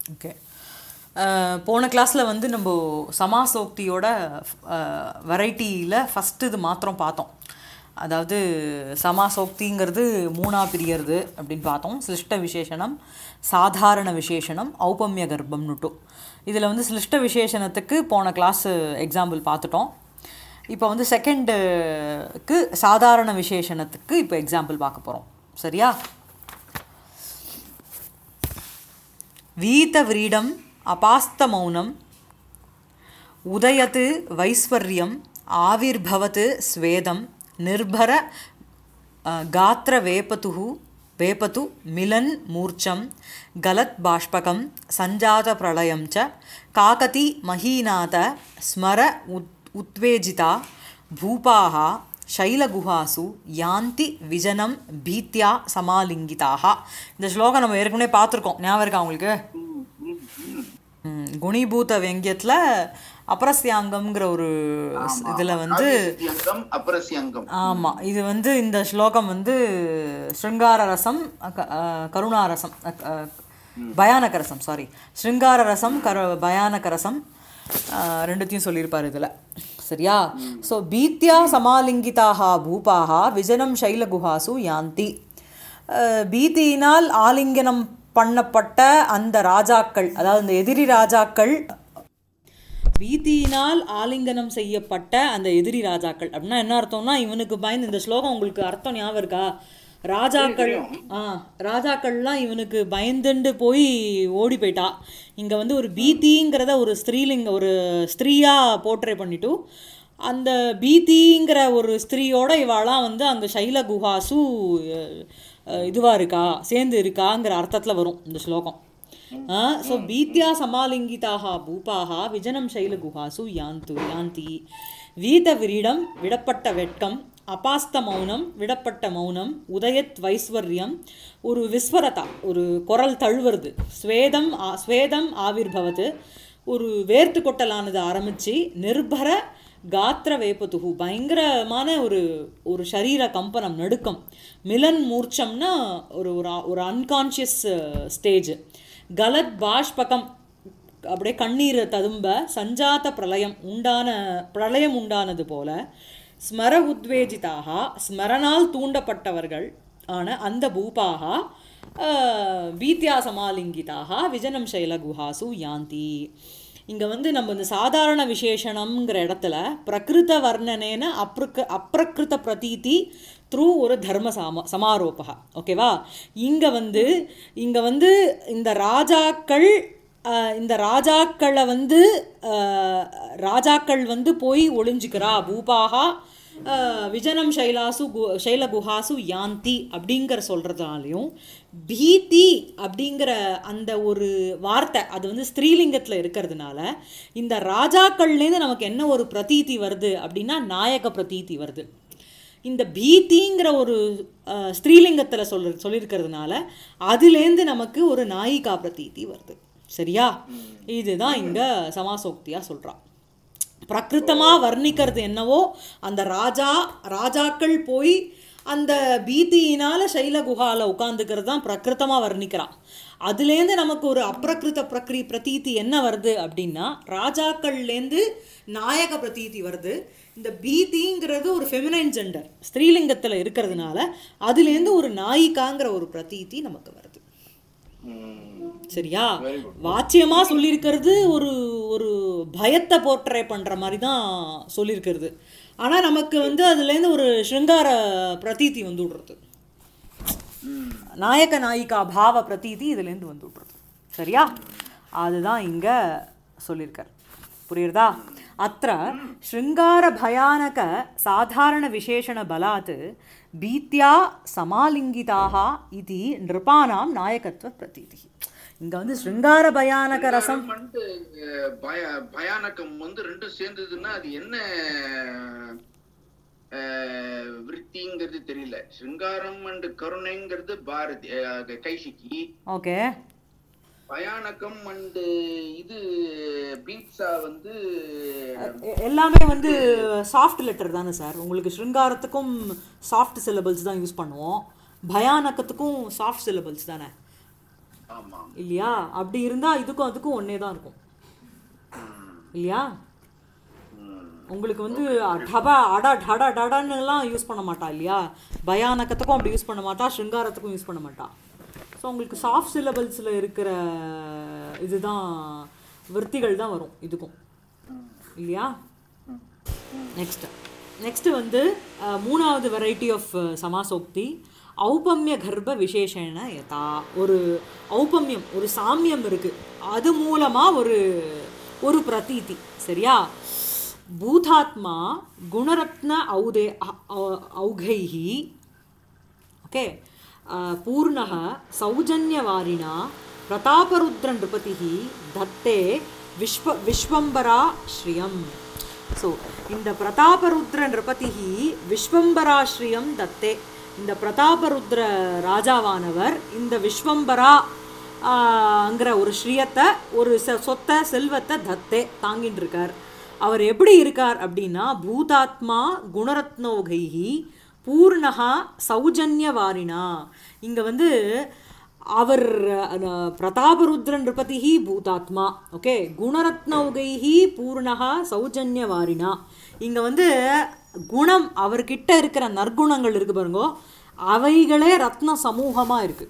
Okay போன கிளாஸில் வந்து நம்ம சமாசோக்தியோட வெரைட்டியில் ஃபஸ்ட்டு இது மாத்திரம் பார்த்தோம் அதாவது சமாசோக்திங்கிறது மூணா பிரியறது அப்படின்னு பார்த்தோம் சிலிஷ்ட விசேஷனம் சாதாரண விசேஷனம் ஔபம்ய கர்ப்பம்னுட்டு இதில் வந்து சிலிஷ்ட விசேஷணத்துக்கு போன கிளாஸ் எக்ஸாம்பிள் பார்த்துட்டோம் இப்போ வந்து செகண்டுக்கு சாதாரண விசேஷணத்துக்கு இப்போ எக்ஸாம்பிள் பார்க்க போகிறோம் சரியா வீதவிரீடம் அபாஸ்தமௌனம் உதயத் வைஸ்வர்யம் ஆவிர்பவத் ஸ்வேதம் நிர்பர காத்திரவேபதுः வேபது மிலன் மூர்ச்சம் கலத் பாஷ்பகம் சஞ்சாத பிரளயம் ச காகதி மஹீநாத ஸ்மர உத் உத்வேஜிதா பூபாः சைலகுஹாசு யாந்தி விஜனம் பீத்யா சமாலிங்கிதாக இந்த ஸ்லோகம் நம்ம ஏற்கனவே பார்த்துருக்கோம் ஞாபகம் இருக்கா உங்களுக்கு ம், குணிபூத வெங்கியத்தில் அபரஸ்யாங்கம்ங்கிற ஒரு இதில் வந்து அங்கம் அபரஸ்யங்கம் ஆமாம் இது வந்து இந்த ஸ்லோகம் வந்து ஸ்ருங்கார ரசம் க- அஹ், கருணாரசம் அஹ், அஹ், பயானக ரசம் சாரி ஸ்ருங்கார ரசம் கர பயானக ரசம் அஹ், ரெண்டுத்தையும் சொல்லியிருப்பார் இதில் சரியா ஸோ பீத்யா சமாலிங்கிதாக பூபாக விஜனம் சைலகுஹாசு யாந்தி அஹ், பீதியினால் ஆலிங்கனம் பண்ணப்பட்ட அந்த ராஜாக்கள் அதாவது இந்த எதிரி ராஜாக்கள் பீதியினால் ஆலிங்கனம் செய்யப்பட்ட அந்த எதிரி ராஜாக்கள் அப்படின்னா என்ன அர்த்தம்னா இவனுக்கு பயந்து இந்த ஸ்லோகம் உங்களுக்கு அர்த்தம் ஞாபகம் இருக்கா ராஜாக்கள் ஆ ராஜாக்கள்லாம் இவனுக்கு பயந்துண்டு போய் ஓடி போயிட்டா இங்கே வந்து ஒரு பீதிங்கிறத ஒரு ஸ்திரீலிங்க ஒரு ஸ்திரீயா போர்ட்ரே பண்ணிட்டு அந்த பீதிங்கிற ஒரு ஸ்திரீயோட இவாளாம் வந்து அங்கே சைல குஹாசு இதுவாக இருக்கா சேர்ந்து இருக்காங்கிற அர்த்தத்தில் வரும் இந்த ஸ்லோகம் ஸோ பீத்யா சமாலிங்கிதாக பூபாக விஜனம் சைலகுஹாசு யாந்து யாந்தி வீத விரீடம் விடப்பட்ட வெட்கம் அபாஸ்த மௌனம் விடப்பட்ட மௌனம் உதயத் வைஸ்வர்யம் ஒரு விஸ்வரதா ஒரு குரல் தழுவுறது ஸ்வேதம் ஆ- ஸ்வேதம் ஆவிர்பவது ஒரு வேர்த்து கொட்டலானது ஆரம்பித்து நிர்பர காத்திர வேப்பதுகு பயங்கரமான ஒரு ஒரு சரீர கம்பனம் நடுக்கம் மிலன் மூர்ச்சம்னா ஒரு ஒரு ஒரு அன்கான்ஷியஸ் ஸ்டேஜ் கலத் பாஷ்பகம் அப்படியே கண்ணீர் ததும்ப சஞ்சாத பிரளயம் உண்டான பிரளயம் உண்டானது போல ஸ்மர உத்வேஜிதாக ஸ்மரணால் தூண்டப்பட்டவர்கள் ஆன அந்த பூபாகா ஆஹ், பீத்யா சமாலிங்கிதாக விஜனம் சைல குஹாசு யாந்தி இங்கே வந்து நம்ம இந்த சாதாரண விசேஷணம்ங்கிற இடத்துல பிரகிருத வர்ணனேன அப்ருக்க அப்ரகிருத பிரதீதி த்ரூ ஒரு தர்ம சாம சமாரோபா ஓகேவா இங்கே வந்து இங்கே வந்து இந்த ராஜாக்கள் ஆஹ், இந்த ராஜாக்களை வந்து ஆஹ், ராஜாக்கள் வந்து போய் ஒளிஞ்சுக்கிறா பூபாகா ஆஹ், விஜனம் சைலாசு கு சைல குஹாசு யாந்தி அப்படிங்கிற சொல்கிறதுனாலையும் பீதி அப்படிங்கிற அந்த ஒரு வார்த்தை அது வந்து ஸ்திரீலிங்கத்தில் இருக்கிறதுனால இந்த ராஜாக்கள்லேருந்து நமக்கு என்ன ஒரு பிரதீதி வருது அப்படின்னா நாயக பிரதீதி வருது இந்த பீதிங்கிற ஒரு அஹ், ஸ்திரீலிங்கத்தில் சொல்ற சொல்லியிருக்கிறதுனால அதுலேருந்து நமக்கு ஒரு நாயிகா பிரதீதி வருது சரியா இதுதான் இங்கே சமாசோக்தியாக சொல்கிறா பிரகிருத்தமாக வர்ணிக்கிறது என்னவோ அந்த ராஜா ராஜாக்கள் போய் அந்த பீதியினால சைல குஹால உட்காந்துக்கிறது தான் பிரகிருத்தமாக வர்ணிக்கிறான் அதுலேருந்து நமக்கு ஒரு அப்ரகிருத பிரக்ரி பிரதீதி என்ன வருது அப்படின்னா ராஜாக்கள்லேருந்து நாயக பிரதீதி வருது இந்த பீதிங்கிறது ஒரு ஃபெமினைன் ஜெண்டர் ஸ்திரீலிங்கத்தில் இருக்கிறதுனால அதுலேருந்து ஒரு நாயிகாங்கிற ஒரு பிரதீதி நமக்கு வருது சரியா வாச்சியமா சொல்லியிருக்கிறது ஒரு ஒரு பயத்தை போர்ட்ரே பண்ற மாதிரி தான் சொல்லியிருக்கிறது ஆனா நமக்கு வந்து அதுலேருந்து ஒரு ஸ்ருங்கார பிரதீதி வந்து விடுறது நாயக நாயிகா பாவ பிரதீதி இதுலேருந்து வந்து விடுறது சரியா அதுதான் இங்க சொல்லியிருக்கார் புரியுறதா அத்த ஸ்ருங்கார பயானக சாதாரண விசேஷண பலாத் பீத்யா சமாலிங்கிதாக இது நிருபானாம் நாயகத்துவ பிரதீதி இங்க வந்து ஸ்ருங்கார பயானக ரசம் வந்து அஹ், பய பயானகம் வந்து ரெண்டும் சேர்ந்ததுன்னா அது என்ன அஹ், விருத்திங்கிறது தெரியல சிருங்காரம் அண்ட் கருணைங்கிறது பாரதி அஹ், கைசிகி ஓகே பயானகம் அண்ட் இது பீட்சா வந்து எல்லாமே வந்து சாஃப்ட் லெட்டர் தானே சார் உங்களுக்கு ஸ்ருங்காரத்துக்கும் சாஃப்ட் சிலபிள்ஸ் தான் யூஸ் பண்ணுவோம் பயானகத்துக்கும் சாஃப்ட் சிலபிள்ஸ் தானே ஆமா இல்லையா அப்படி இருந்தா இதுக்கும் அதுக்கும் ஒன்னே தான் இருக்கும் இல்லையா ம். உங்களுக்கு வந்து டபா அடா டடா டடான்னுலாம் யூஸ் பண்ண மாட்டா இல்லையா பயானகத்துக்கும் அப்படி யூஸ் பண்ண மாட்டா ஸ்ருங்காரத்துக்கும் யூஸ் பண்ண மாட்டா ஸோ உங்களுக்கு சாஃப்ட் சிலபல்ஸில் இருக்கிற இதுதான் விற்த்திகள் தான் வரும் இதுக்கும் இல்லையா நெக்ஸ்ட் நெக்ஸ்ட் வந்து அஹ், மூணாவது வெரைட்டி ஆஃப் சமாசோக்தி ஔபம்ய கர்ப்ப விசேஷன யதா ஒரு ஔபம்யம் ஒரு சாமியம் இருக்கு அது மூலமா ஒரு ஒரு பிரதீதி சரியா பூதாத்மா குணரத்ன ஔதே ஔ- ஔ- ஔகைஹி ओके पूर्णः सौजन्यवारिणा प्रतापरुद्रनृपतिः दत्ते विश्व विश्वम्बरा श्रियम् ஸோ இந்த பிரதாபருத்ர நிருபதிஹி விஸ்வம்பராஸ்ரீயம் தத்தே இந்த பிரதாபருத்ர ராஜாவானவர் இந்த விஸ்வம்பரா ங்கிற ஒரு ஸ்ரீயத்தை ஒரு செ- சொத்தை செல்வத்தை தத்தே தாங்கிட்டு இருக்கார் அவர் எப்படி இருக்கார் அப்படின்னா பூதாத்மா குணரத்னோகைஹி பூர்ணகா சௌஜன்யவாரிணா இங்க வந்து அவர் அஹ், பிரதாபருத்ர நிருபதிஹி பூதாத்மா ஓகே குணரத்னௌகைஹி பூர்ணகா சௌஜன்யவாரிணா இங்க வந்து குணம் அவர்கிட்ட இருக்கிற நற்குணங்கள் இருக்கு பாருங்கோ அவைகளே ரத்ன சமூகமா இருக்கு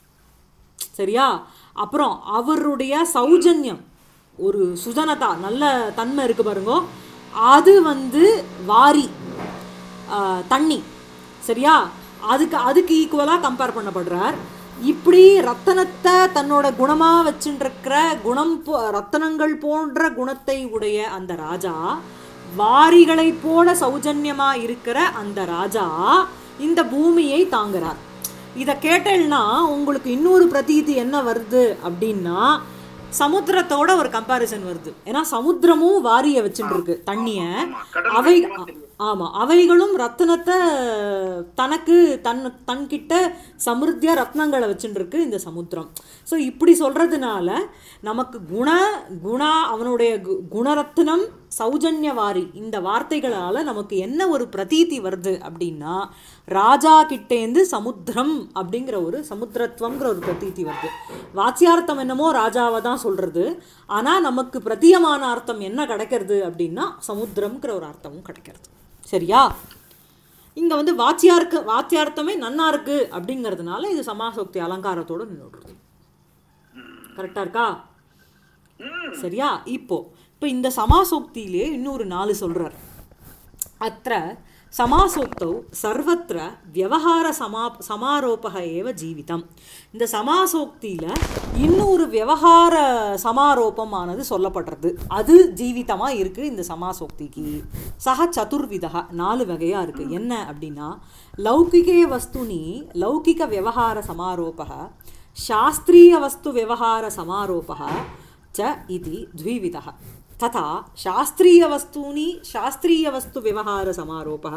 சரியா அப்புறம் அவருடைய சௌஜன்யம் ஒரு சுஜனதா நல்ல தன்மை இருக்கு பாருங்க அது வந்து வாரி ஆ, தண்ணி சரியா அதுக்கு அதுக்கு ஈக்குவலாக கம்பேர் பண்ணப்படுறார் இப்படி ரத்தனத்தை தன்னோட குணமாக வச்சுருக்கிற குணம் போ ரத்தனங்கள் போன்ற குணத்தை உடைய அந்த ராஜா வாரிகளை போல சௌஜன்யமா இருக்கிற அந்த ராஜா இந்த பூமியை தாங்குறார் இதை கேட்டேன்னா உங்களுக்கு இன்னொரு பிரதீதி என்ன வருது அப்படின்னா சமுத்திரத்தோட ஒரு கம்பாரிசன் வருது ஏன்னா சமுத்திரமும் வாரிய வச்சுட்டு இருக்கு தண்ணிய ஆமா, கடல் அவை வெப்பமா தெரியும். ஆமா அவைகளும் ரத்தினத்தை தனக்கு தன் தன்கிட்ட சமிருத்தியா ரத்னங்களை வச்சுட்டு இருக்கு இந்த சமுத்திரம் ஸோ இப்படி சொல்றதுனால நமக்கு குண குணா அவனுடைய கு- குணரத்னம் சௌஜன்யவாரி இந்த வார்த்தைகளால நமக்கு என்ன ஒரு பிரதீதி வருது அப்படின்னா ராஜா கிட்டேந்து சமுத்திரம் அப்படிங்கிற ஒரு சமுத்திரத்துவங்கிற ஒரு பிரதீதி வருது வாச்சியார்த்தம் என்னமோ ராஜாவை தான் சொல்றது ஆனா நமக்கு பிரத்தியமான அர்த்தம் என்ன கிடைக்கிறது அப்படின்னா சமுத்திரம்ங்கிற ஒரு அர்த்தமும் கிடைக்கிறது சரியா இங்க வந்து வாச்சியாருக்கு வாச்சியார்த்தமே நன்னா இருக்கு அப்படிங்கிறதுனால இது சமாசோக்தி அலங்காரத்தோட நின்றுடுறது கரெக்டா இருக்கா சரியா இப்போ இப்போ இந்த சமாசோக்தியிலே இன்னொரு நாலு சொல்றார் அத்த சமாசோக்தௌ சர்வத்திர வியவஹார சமா சமாரோபக ஏவ ஜீவிதம் இந்த சமாசோக்தியில் இன்னொரு வியவஹார சமாரோபமானது சொல்லப்படுறது அது ஜீவிதமாக இருக்குது இந்த சமாசோக்திக்கு சக சதுர்விதா நாலு வகையாக இருக்குது என்ன அப்படின்னா லௌகிகே வஸ்துனி லௌகிக வியவஹார சமாரோபக சாஸ்திரிய வஸ்து வியவஹார சமாரோபக च इति द्विविधः तथा शास्त्रीयवस्तूनि शास्त्रीयवस्तुव्यवहारसमारोपः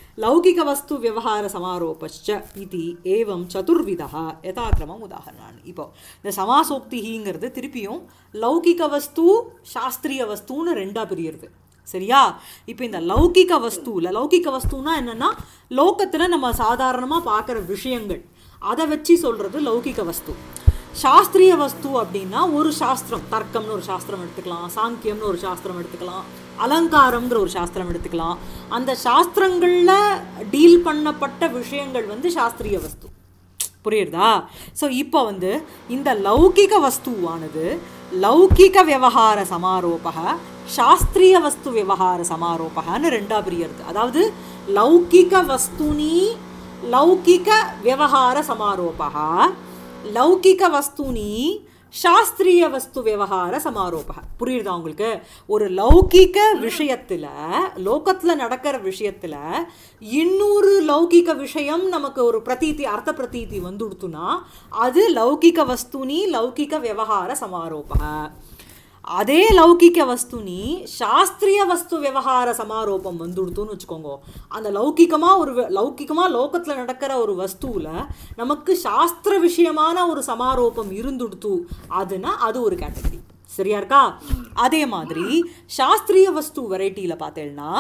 लौकिकवस्तुव्यवहारसमारोपश्च इति एवं चतुर्विधः यथाक्रमम् उदाहरणानि இப்போ இந்த சமாசோக்திங்கிறது திருப்பியும் லௌகிக வஸ்து சாஸ்திரிய வஸ்துன்னு ரெண்டா பிரியுறது சரியா இப்போ இந்த லௌகிக வஸ்துவில் லௌகிக வஸ்துனா என்னன்னா லோகத்தில் நம்ம சாதாரணமாக பார்க்குற விஷயங்கள் அதை வச்சு சொல்கிறது லௌகிக வஸ்து சாஸ்திரிய வஸ்து அப்படின்னா ஒரு சாஸ்திரம் தர்க்கம்னு ஒரு சாஸ்திரம் எடுத்துக்கலாம் சாங்கியம்னு ஒரு சாஸ்திரம் எடுத்துக்கலாம் அலங்காரம்ங்கிற ஒரு சாஸ்திரம் எடுத்துக்கலாம் அந்த சாஸ்திரங்களில் டீல் பண்ணப்பட்ட விஷயங்கள் வந்து சாஸ்திரிய வஸ்து புரியுறதா ஸோ இப்போ வந்து இந்த லௌகிக வஸ்துவானது லௌகிக விவகார சமாரோபக சாஸ்திரிய வஸ்து விவகார சமாரோபகன்னு ரெண்டா பிரியறது அதாவது லௌகிக வஸ்துனி லௌகிக விவகார சமாரோபக லௌகிக வஸ்துனி சாஸ்திரிய வஸ்து விவகார சமாரோபக புரியுதா உங்களுக்கு ஒரு லௌகிக விஷயத்துல லோகத்துல நடக்கிற விஷயத்துல இன்னொரு லௌகிக விஷயம் நமக்கு ஒரு பிரதீதி அர்த்த பிரதீதி வந்துடுத்துனா அது லௌகிக வஸ்துனி லௌகிக விவகார சமாரோபக அதே லௌகிக வஸ்துனி சாஸ்திரிய வஸ்து விவகார சமாரோபம் வந்துடுத்துன்னு வச்சுக்கோங்க அந்த லௌகிகமாக ஒரு வி- லௌகிகமா லோகத்தில் நடக்கிற ஒரு வஸ்துவில் நமக்கு சாஸ்திர விஷயமான ஒரு சமாரோபம் இருந்துடுத்து அதுனா அது ஒரு கேட்டகரி சரியா இருக்கா அதே மாதிரி சாஸ்திரிய வஸ்து வெரைட்டியில் பார்த்தேன்னா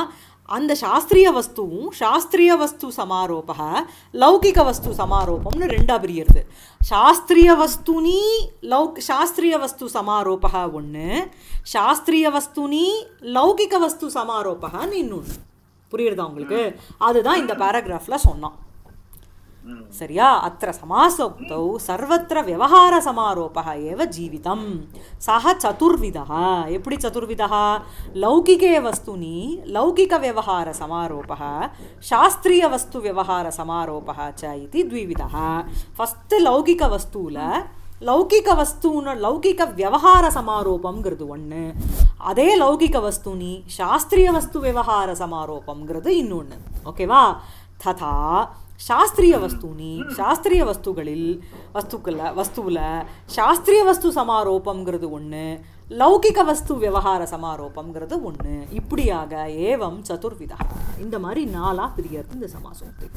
அந்த சாஸ்திரிய வஸ்துவும் சாஸ்திரிய வஸ்து சமாரோபக லௌகிக வஸ்து சமாரோபம்னு ரெண்டா பிரியறது சாஸ்திரிய வஸ்துனி லௌக் சாஸ்திரிய வஸ்து சமாரோபக ஒன்று சாஸ்திரிய வஸ்துனி லௌகிக வஸ்து சமாரோபகன்னு இன்னொன்று புரியுறதா உங்களுக்கு அதுதான் இந்த பேராகிராஃபில் சொன்னான் சரியா அத்த சமாசோக்தௌ சர்வத்திர விவகார சமாரோபः ஏவ ஜீவிதம் சஹ சதுர்விதः எப்படி சதுர்விதः லௌகிகே வஸ்துனி லௌகிக விவகார சமாரோபः சாஸ்திரிய வஸ்து விவகார சமாரோபः ச இது த்விவிதः ஃபஸ்ட்டு லௌகிக வஸ்துவில் லௌகிக வஸ்துன்னு லௌகிக விவகார சமாரோபம்ங்கிறது ஒன்று அதே லௌகிக வஸ்துனி சாஸ்திரிய வஸ்து விவகார சமாரோபம்ங்கிறது இன்னொன்று ஓகேவா ததா சாஸ்திரிய வஸ்தூனி சாஸ்திரிய வஸ்துகளில் வஸ்துக்களில் வஸ்துவில் சாஸ்திரிய வஸ்து சமாரோபம்ங்கிறது ஒன்று லௌகிக வஸ்து விவகார சமாரோபம்ங்கிறது ஒன்று இப்படியாக ஏவம் சதுர்விதா இந்த மாதிரி நாலாக பிரியறது இந்த சமாசோக்தி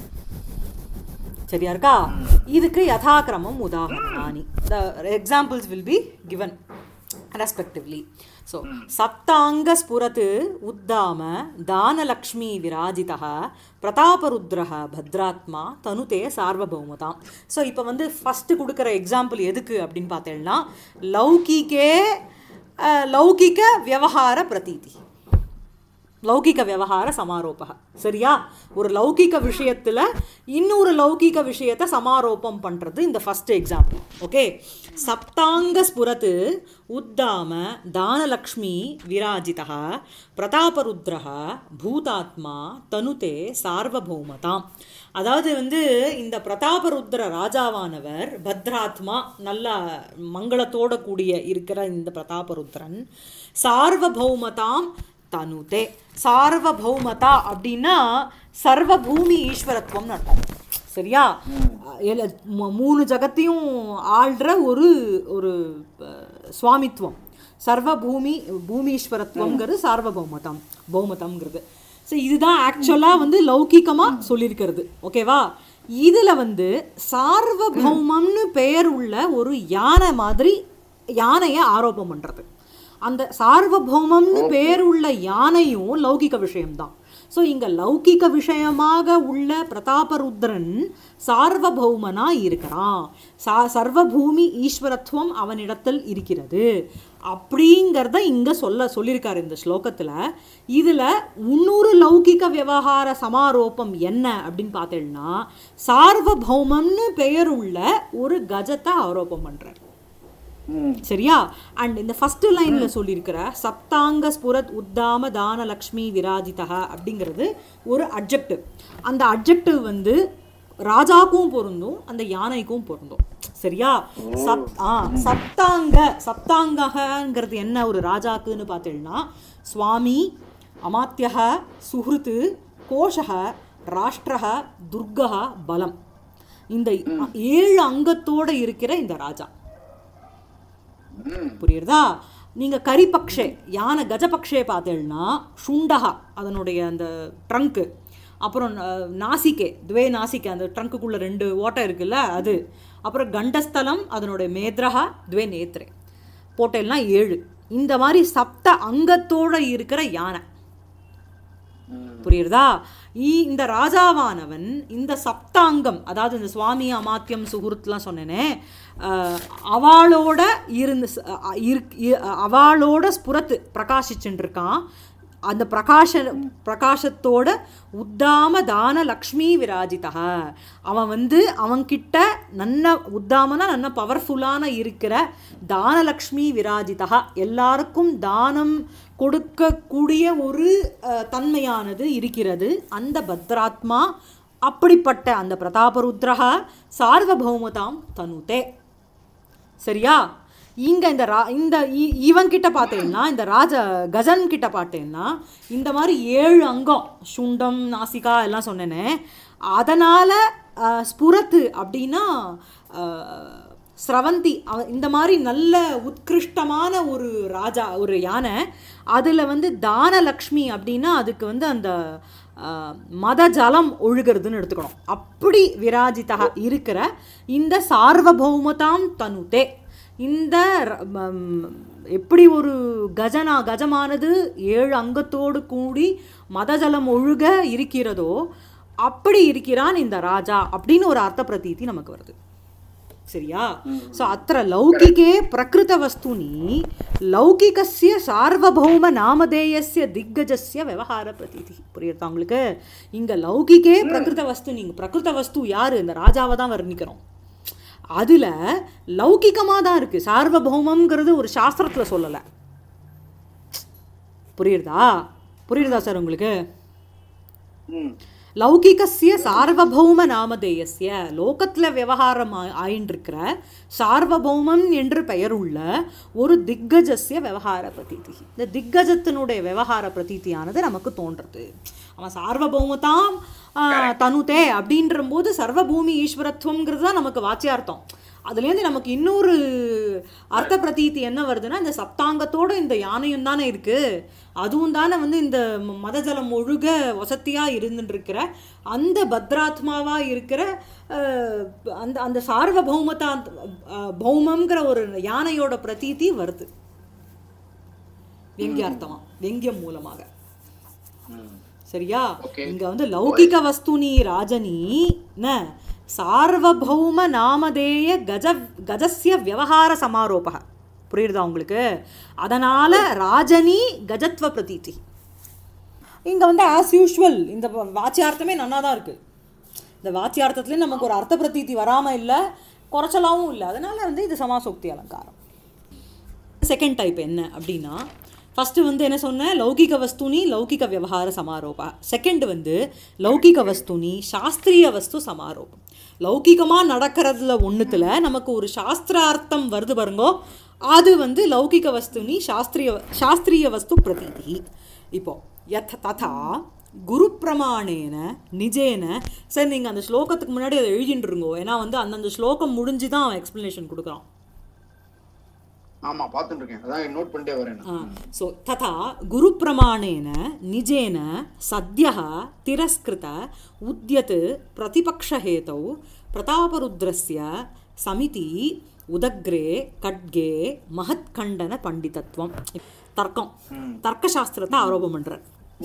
சரியா இருக்கா இதுக்கு யதாக்கிரமம் உதாரணானி the examples will be given respectively so சப்தாங்க ஸ்புரத் உத்தாம தானலக்ஷ்மி விராஜிதः பிரதாபருத்ரः பத்ராத்மா தனுதே சார்வபௌமதாம் ஸோ இப்போ வந்து ஃபஸ்ட்டு கொடுக்குற எக்ஸாம்பிள் எதுக்கு அப்படின்னு பார்த்தேன்னா லௌகிகே அஹ், லௌகிக வியவஹார பிரதீதி லௌகிக விவகார சமாரோபக சரியா ஒரு லௌகிக விஷயத்தில் இன்னொரு லௌகிக விஷயத்தை சமாரோபம் பண்ணுறது இந்த ஃபஸ்ட் எக்ஸாம்பிள் ஓகே சப்தாங்க ஸ்புரத் உத்தாம தானலக்ஷ்மி விராஜிதா பிரதாபருத்ரः பூதாத்மா தனுதே சார்வபௌமதாம் அதாவது வந்து இந்த பிரதாபருத்ர ராஜாவானவர் பத்ராத்மா நல்ல மங்களத்தோட கூடிய இருக்கிற இந்த பிரதாபருத்ரன் சார்வபௌமதாம் தனுதே சார்வபௌமதா அப்படின்னா சர்வபூமி ஈஸ்வரத்துவம்னு அர்த்தம் சரியா எல- மு- மூணு ஜகத்தையும் ஆள்ற ஒரு ஒரு அஹ், சுவாமித்துவம் சர்வபூமி பூமீஸ்வரத்துவங்கிறது சார்வபௌமதம் பௌமதம்ங்கிறது ஸோ இதுதான் ஆக்சுவலாக வந்து லௌகிகமாக சொல்லியிருக்கிறது ஓகேவா இதில் வந்து சார்வபௌமம்னு பெயர் உள்ள ஒரு யானை மாதிரி யானையை ஆரோபம் பண்ணுறது அந்த சார்வபௌமம்னு பேர் உள்ள யானையும் லௌகிக விஷயம்தான் ஸோ இங்க லௌகிக விஷயமாக உள்ள பிரதாபருத்ரன் சார்வபௌமனா இருக்கிறான் சா சர்வபூமி ஈஸ்வரத்துவம் அவனிடத்தில் இருக்கிறது அப்படிங்கிறத இங்க சொல்ல சொல்லியிருக்காரு இந்த ஸ்லோகத்துல இதுல இன்னொரு லௌகிக விவகார சமாரோபம் என்ன அப்படின்னு பார்த்தேன்னா சார்வபௌமம்னு பெயர் உள்ள ஒரு கஜத்தை ஆரோபம் பண்றார் சரியா அண்ட் இந்த ஃபர்ஸ்ட் லைன்ல சொல்லியிருக்கிற சப்தாங்க ஸ்புரத் உத்தாம தான லக்ஷ்மி விராஜிதா அப்படிங்கிறது ஒரு அட்ஜெக்டிவ் அந்த அட்ஜெக்டிவ் வந்து ராஜாக்கும் பொருந்தும் அந்த யானைக்கும் பொருந்தும் சரியா சப் ஆ சப்தாங்க சப்தாங்கங்கிறது என்ன ஒரு ராஜாக்குன்னு பார்த்தீங்கன்னா சுவாமி அமாத்தியக சுஹൃத்து கோஷக ராஷ்டிரக துர்கக பலம் இந்த ஏழு அங்கத்தோட இருக்கிற இந்த ராஜா புரியுறதா நீங்க கரிபக்ஷே யானை கஜபக்ஷே பார்த்தேன்னா சுண்டகா அதனுடைய அந்த ட்ரங்க்கு அப்புறம் அஹ், நாசிகே துவே நாசிகே அந்த ட்ரங்க்குக்குள்ள ரெண்டு ஓட்டை இருக்குல்ல அது அப்புறம் கண்டஸ்தலம் அதனுடைய மேத்ரஹா துவே நேத்ரே போட்டேன்னா ஏழு இந்த மாதிரி சப்த அங்கத்தோட இருக்கிற யானை புரியுறதா இ- இந்த ராஜாவானவன் இந்த சப்தாங்கம் அதாவது இந்த சுவாமி அமாத்தியம் சுகுருத்லாம் சொன்னேனே அஹ், அவளோட இருந்து ச- அ- இருக்- இ- அவளோட ஸ்புரத்து பிரகாசிச்சுட்டு இருக்கான் அந்த பிரகாஷ பிரகாசத்தோட உத்தாம தான லக்ஷ்மி விராஜிதா அவன் வந்து அவன்கிட்ட நன்ன உத்தாமனா நல்ல பவர்ஃபுல்லான இருக்கிற தானலக்ஷ்மி விராஜிதா எல்லாருக்கும் தானம் கொடுக்கக்கூடிய ஒரு அஹ், தன்மையானது இருக்கிறது அந்த பத்ராத்மா அப்படிப்பட்ட அந்த பிரதாபருத்ரஹ சார்வபௌமதாம் தனுதே சரியா இங்க இந்த ரா இந்த இ- இவன் கிட்ட பார்த்தேன்னா இந்த ராஜ கஜன் கிட்ட பார்த்தேன்னா இந்த மாதிரி ஏழு அங்கம் சுண்டம் நாசிகா எல்லாம் சொன்னேனே அதனால அஹ், ஸ்புரத்து அப்படின்னா அஹ், ஸ்ரவந்தி அவ இந்த மாதிரி நல்ல உத்கிருஷ்டமான ஒரு ராஜா ஒரு யானை அதில் வந்து தானலக்ஷ்மி அப்படின்னா அதுக்கு வந்து அந்த அஹ், மத ஜலம் ஒழுகிறதுன்னு எடுத்துக்கணும் அப்படி விராஜிதா இருக்கிற இந்த சார்வபௌமதாம் தனுதே இந்த ர- மம், எப்படி ஒரு கஜனா கஜமானது ஏழு அங்கத்தோடு கூடி மதஜலம் ஒழுக இருக்கிறதோ அப்படி இருக்கிறான் இந்த ராஜா அப்படின்னு ஒரு அர்த்த பிரதீதி நமக்கு வருது சரியா ಸೊ ಅತ್ರ ಲೌಕಿಕೆ ಪ್ರಕೃತ ವಸ್ತುನಿ ಲೌಕಿಕಸ್ಯ ಸಾರ್ವಭೌಮ ನಾಮಧೇಯಸ್ಯ திக்கஜஸ்ய ವ್ಯವಹಾರ பிரதீதி புரியுதா உங்களுக்கு இங்க லௌகிகே பிரகிருத வஸ்து நீங்க பிரகிருத வஸ்து யாரு இந்த ராஜாவை தான் வர்ணிக்கிறோம் அதுல லௌகிகமா தான் இருக்கு சார்வபௌமம்ங்கிறது ஒரு சாஸ்திரத்துல சொல்லல புரியுறதா புரியுறதா சார் உங்களுக்கு ம் லௌகிகஸ்ய சார்வபௌம நாமதேயஸ்ய லோகத்தில் விவகாரம் ஆ- ஆயின்றிருக்கிற சார்வபௌமம் என்று பெயருள்ள ஒரு திக்கஜஸ்ய விவகார பிரதீதி இந்த திக்கஜத்தினுடைய விவகார பிரதீதியானது நமக்கு தோன்றது அவன் சார்வபௌமதாம் ஆ, தனுதே அப்படின்ற போது சர்வபூமி ஈஸ்வரத்துவங்கிறது தான் நமக்கு வாச்சியார்த்தம் அதுலேருந்து நமக்கு இன்னொரு அர்த்த பிரதீதி என்ன வருதுன்னா இந்த சப்தாங்கத்தோட இந்த யானையும் தானே இருக்கு அதுவும் தானே வந்து இந்த ம- மதஜலம் ஒழுக வசத்தியா இருந்துட்டு இருக்கிற அந்த பத்ராத்மாவா இருக்கிற அஹ், அந்த அந்த சார்வபௌமதா அஹ், பௌமம்ங்கிற ஒரு யானையோட பிரதீதி வருது வெங்கியார்த்தமா வெங்கியம் மூலமாக ம் சரியா Okay. இங்க வந்து லௌகிக வஸ்துனி ராஜனி ந சார்வபௌம நாமதேய கஜ கஜஸ்ய விவகார சமாரோபக புரியுதா உங்களுக்கு அதனால ராஜனி கஜத்வ பிரதீதி இங்க வந்து ஆஸ் யூஷுவல் இந்த வ- வாச்சியார்த்தமே நன்னா தான் இருக்கு இந்த வாச்சியார்த்தத்துலேயும் நமக்கு ஒரு அர்த்த பிரதீதி வராம இல்லை குறைச்சலாவும் இல்லை அதனால வந்து இது சமாசோக்தி அலங்காரம் செகண்ட் டைப் என்ன அப்படின்னா ஃபஸ்ட்டு வந்து என்ன சொன்னேன் லௌகிக வஸ்துனி லௌகிக விவகார சமாரோபா செகண்ட் வந்து லௌகிக வஸ்துனி சாஸ்திரிய வஸ்து சமாரோபம் லௌகிகமாக நடக்கிறதுல ஒன்றுத்தில் நமக்கு ஒரு சாஸ்திரார்த்தம் வருது பாருங்கோ அது வந்து லௌகிக வஸ்துனி சாஸ்திரிய சாஸ்திரிய வஸ்து பிரதீதி இப்போ யத் ததா குரு பிரமாணேன நிஜேன சரி நீங்கள் அந்த ஸ்லோகத்துக்கு முன்னாடி அதை எழுதிட்டு இருங்கோ ஏன்னா வந்து அந்தந்த ஸ்லோகம் முடிஞ்சு தான் அவன் எக்ஸ்ப்ளனேஷன் கொடுக்குறான் ஆமா பார்த்துட்டு இருக்கேன் அதான் நோட் பண்ணிட்டே வரேன் நான். सो तथा गुरुप्रमाणेन निजेन सद्यः तिरस्कृत उद्यत् प्रतिपक्षहेतौ प्रतापरुद्रस्य समिति उदग्रे खड्गे महत्खण्डनपण्डितत्वं தர்க்கம் தர்க்கசாஸ்திரத்தை ஆரோபம் பண்ணுறார்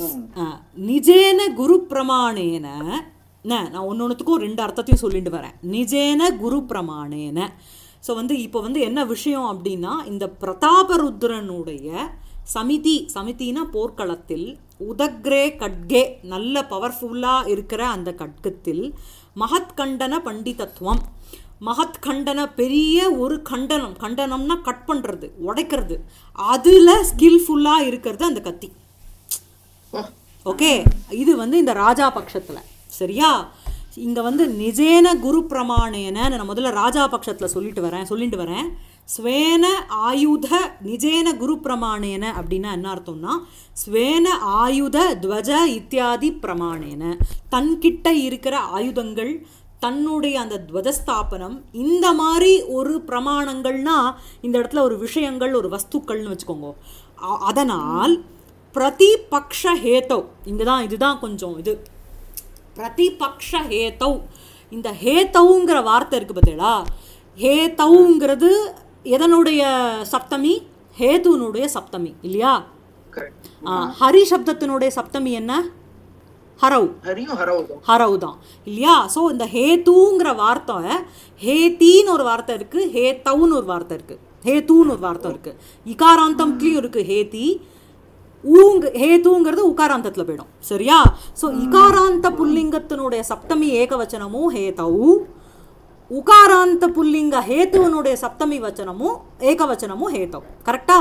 நிஜேன குரு பிரமாணேன ந, நான் ஒன்று ஒன்றுத்துக்கும் ரெண்டு அர்த்தத்தையும் சொல்லிட்டு வரேன் நிஜேன குரு பிரமாணேன ஸோ வந்து இப்போ வந்து என்ன விஷயம் அப்படின்னா இந்த பிரதாபருத்ரனுடைய சமிதி சமிதினா போர்க்களத்தில் உதக்ரே கட்கே நல்ல பவர்ஃபுல்லாக இருக்கிற அந்த கட்கத்தில் மகத்கண்டன பண்டிதத்துவம் மகத்கண்டன பெரிய ஒரு கண்டனம் கண்டனம்னா கட் பண்ணுறது உடைக்கிறது அதில் ஸ்கில்ஃபுல்லாக இருக்கிறது அந்த கத்தி ஓ, ஓகே இது வந்து இந்த ராஜா பட்சத்தில் சரியா இங்கே வந்து நிஜேன குரு பிரமாணேன நான் முதல்ல ராஜா பட்சத்தில் சொல்லிட்டு வரேன் சொல்லிட்டு வரேன் ஸ்வேன ஆயுத நிஜேன குரு பிரமாணேன அப்படின்னா என்ன அர்த்தம்னா ஸ்வேன ஆயுத துவஜ இத்தியாதி பிரமாணேன தன்கிட்ட இருக்கிற ஆயுதங்கள் தன்னுடைய அந்த துவஜஸ்தாபனம் இந்த மாதிரி ஒரு பிரமாணங்கள்னா இந்த இடத்துல ஒரு விஷயங்கள் ஒரு வஸ்துக்கள்னு வச்சுக்கோங்க அ- அதனால் பிரதிபக்ஷ ஹேத்தௌ இங்கே தான் இதுதான் கொஞ்சம் இது பிரதிபக்ஷ ஹேத்தௌ இந்த ஹேத்தௌங்கிற வார்த்தை இருக்குது பார்த்தீங்களா ஹேத்தௌங்கிறது எதனுடைய சப்தமி ஹேதுனுடைய சப்தமி இல்லையா correct. ஆ, ஹரி சப்தத்தினுடைய சப்தமி என்ன ஹரவ் ஹரியும் ஹரவும் ஹரவ் தான் இல்லையா ஸோ இந்த ஹேத்துங்கிற வார்த்தை ஹேத்தின்னு ஒரு வார்த்தை இருக்குது ஹேத்தவுன்னு ஒரு வார்த்தை இருக்குது ஹேத்துன்னு ஒரு வார்த்தை இருக்குது இகாராந்தம்லேயும் இருக்குது ஹேதி ஊங்க ஹேத்துங்கிறது உகாராந்தத்தில் போயிடும் சரியா ஸோ இகாராந்த புல்லிங்கத்தினுடைய சப்தமி ஏகவச்சனமும் ஹேதவு உகாராந்த புல்லிங்க ஹேத்துவனுடைய சப்தமி வச்சனமும் ஏகவச்சனமும் ஹேதவ் கரெக்டா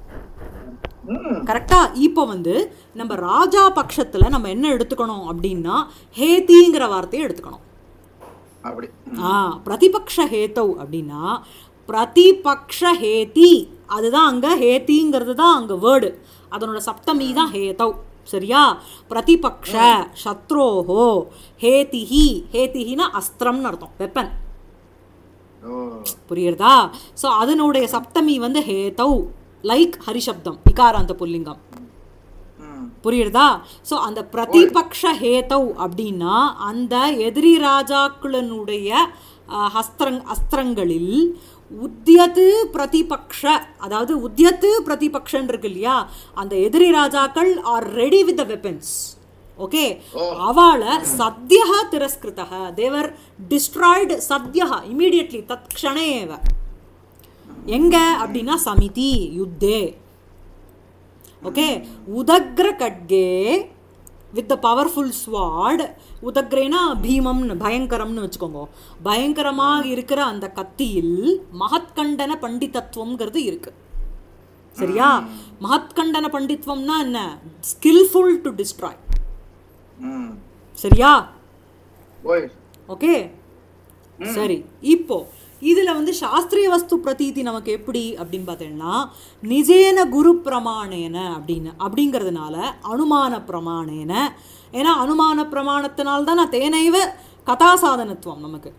ம் கரெக்டா இப்போ வந்து நம்ம ராஜா பட்சத்தில் நம்ம என்ன எடுத்துக்கணும் அப்படின்னா ஹேதிங்கிற வார்த்தையை எடுத்துக்கணும் அப்படி ஆ பிரதிபக்ஷ ஹேத்தவ் அப்படின்னா பிரதிபக்ஷ ஹேதி அதுதான் அங்கே ஹேதிங்கிறது தான் அங்கே வேர்டு அதனோட சப்தமி தான் ஹேதவ் சரியா பிரதிபக்ஷ சத்ரோஹோ ஹேதிஹி ஹேதிஹினா அஸ்திரம்னு அர்த்தம் வெப்பன் ஓ புரியுறதா ஸோ அதனுடைய சப்தமி வந்து ஹேதவ் லைக் ஹரிசப்தம் இகாராந்த புல்லிங்கம் ம் புரியுறதா ஸோ அந்த பிரதிபக்ஷ ஹேதவ் அப்படின்னா அந்த எதிரி ராஜாக்களினுடைய அஹ், ஹஸ்திரங் அஸ்திரங்களில் உத்தியத்து பிரதிபக்ஷ அதாவது உத்தியத்து பிரதிபக்ஷன் இருக்கு இல்லையா அந்த எதிரி ராஜாக்கள் are ready with the weapons okay அவளை சத்யா திரஸ்கிருதா தேவர் டிஸ்ட்ராய்டு சத்யா இமீடியட்லி தத் க்ஷணே ஏவ எங்க அப்படின்னா சமிதி யுத்தே ஓகே உதக்ர கட்கே வித் த பவர்ஃபுல் ஸ்வாட் உதக்ரேனா பீமம்னு பயங்கரம்னு வச்சுக்கோங்க பயங்கரமாக இருக்கிற அந்த கத்தியில் மகத்கண்டன பண்டிதத்துவம்ங்கிறது இருக்கு சரியா மகத்கண்டன பண்டித்வம்னா என்ன ஸ்கில்ஃபுல் டு டிஸ்ட்ராய் ம் சரியா ஓய் ஓகே சரி இப்போ இதுல வந்து சாஸ்திரிய வஸ்து பிரதீதி நமக்கு எப்படி அப்படின்னு பார்த்தீங்கன்னா நிஜேன குரு பிரமாணேன அப்படின்னு அப்படிங்கிறதுனால அனுமான பிரமாணேன ஏன்னா அனுமான பிரமாணத்தினால்தான் நான் தேனைவ கதாசாதனத்துவம் நமக்கு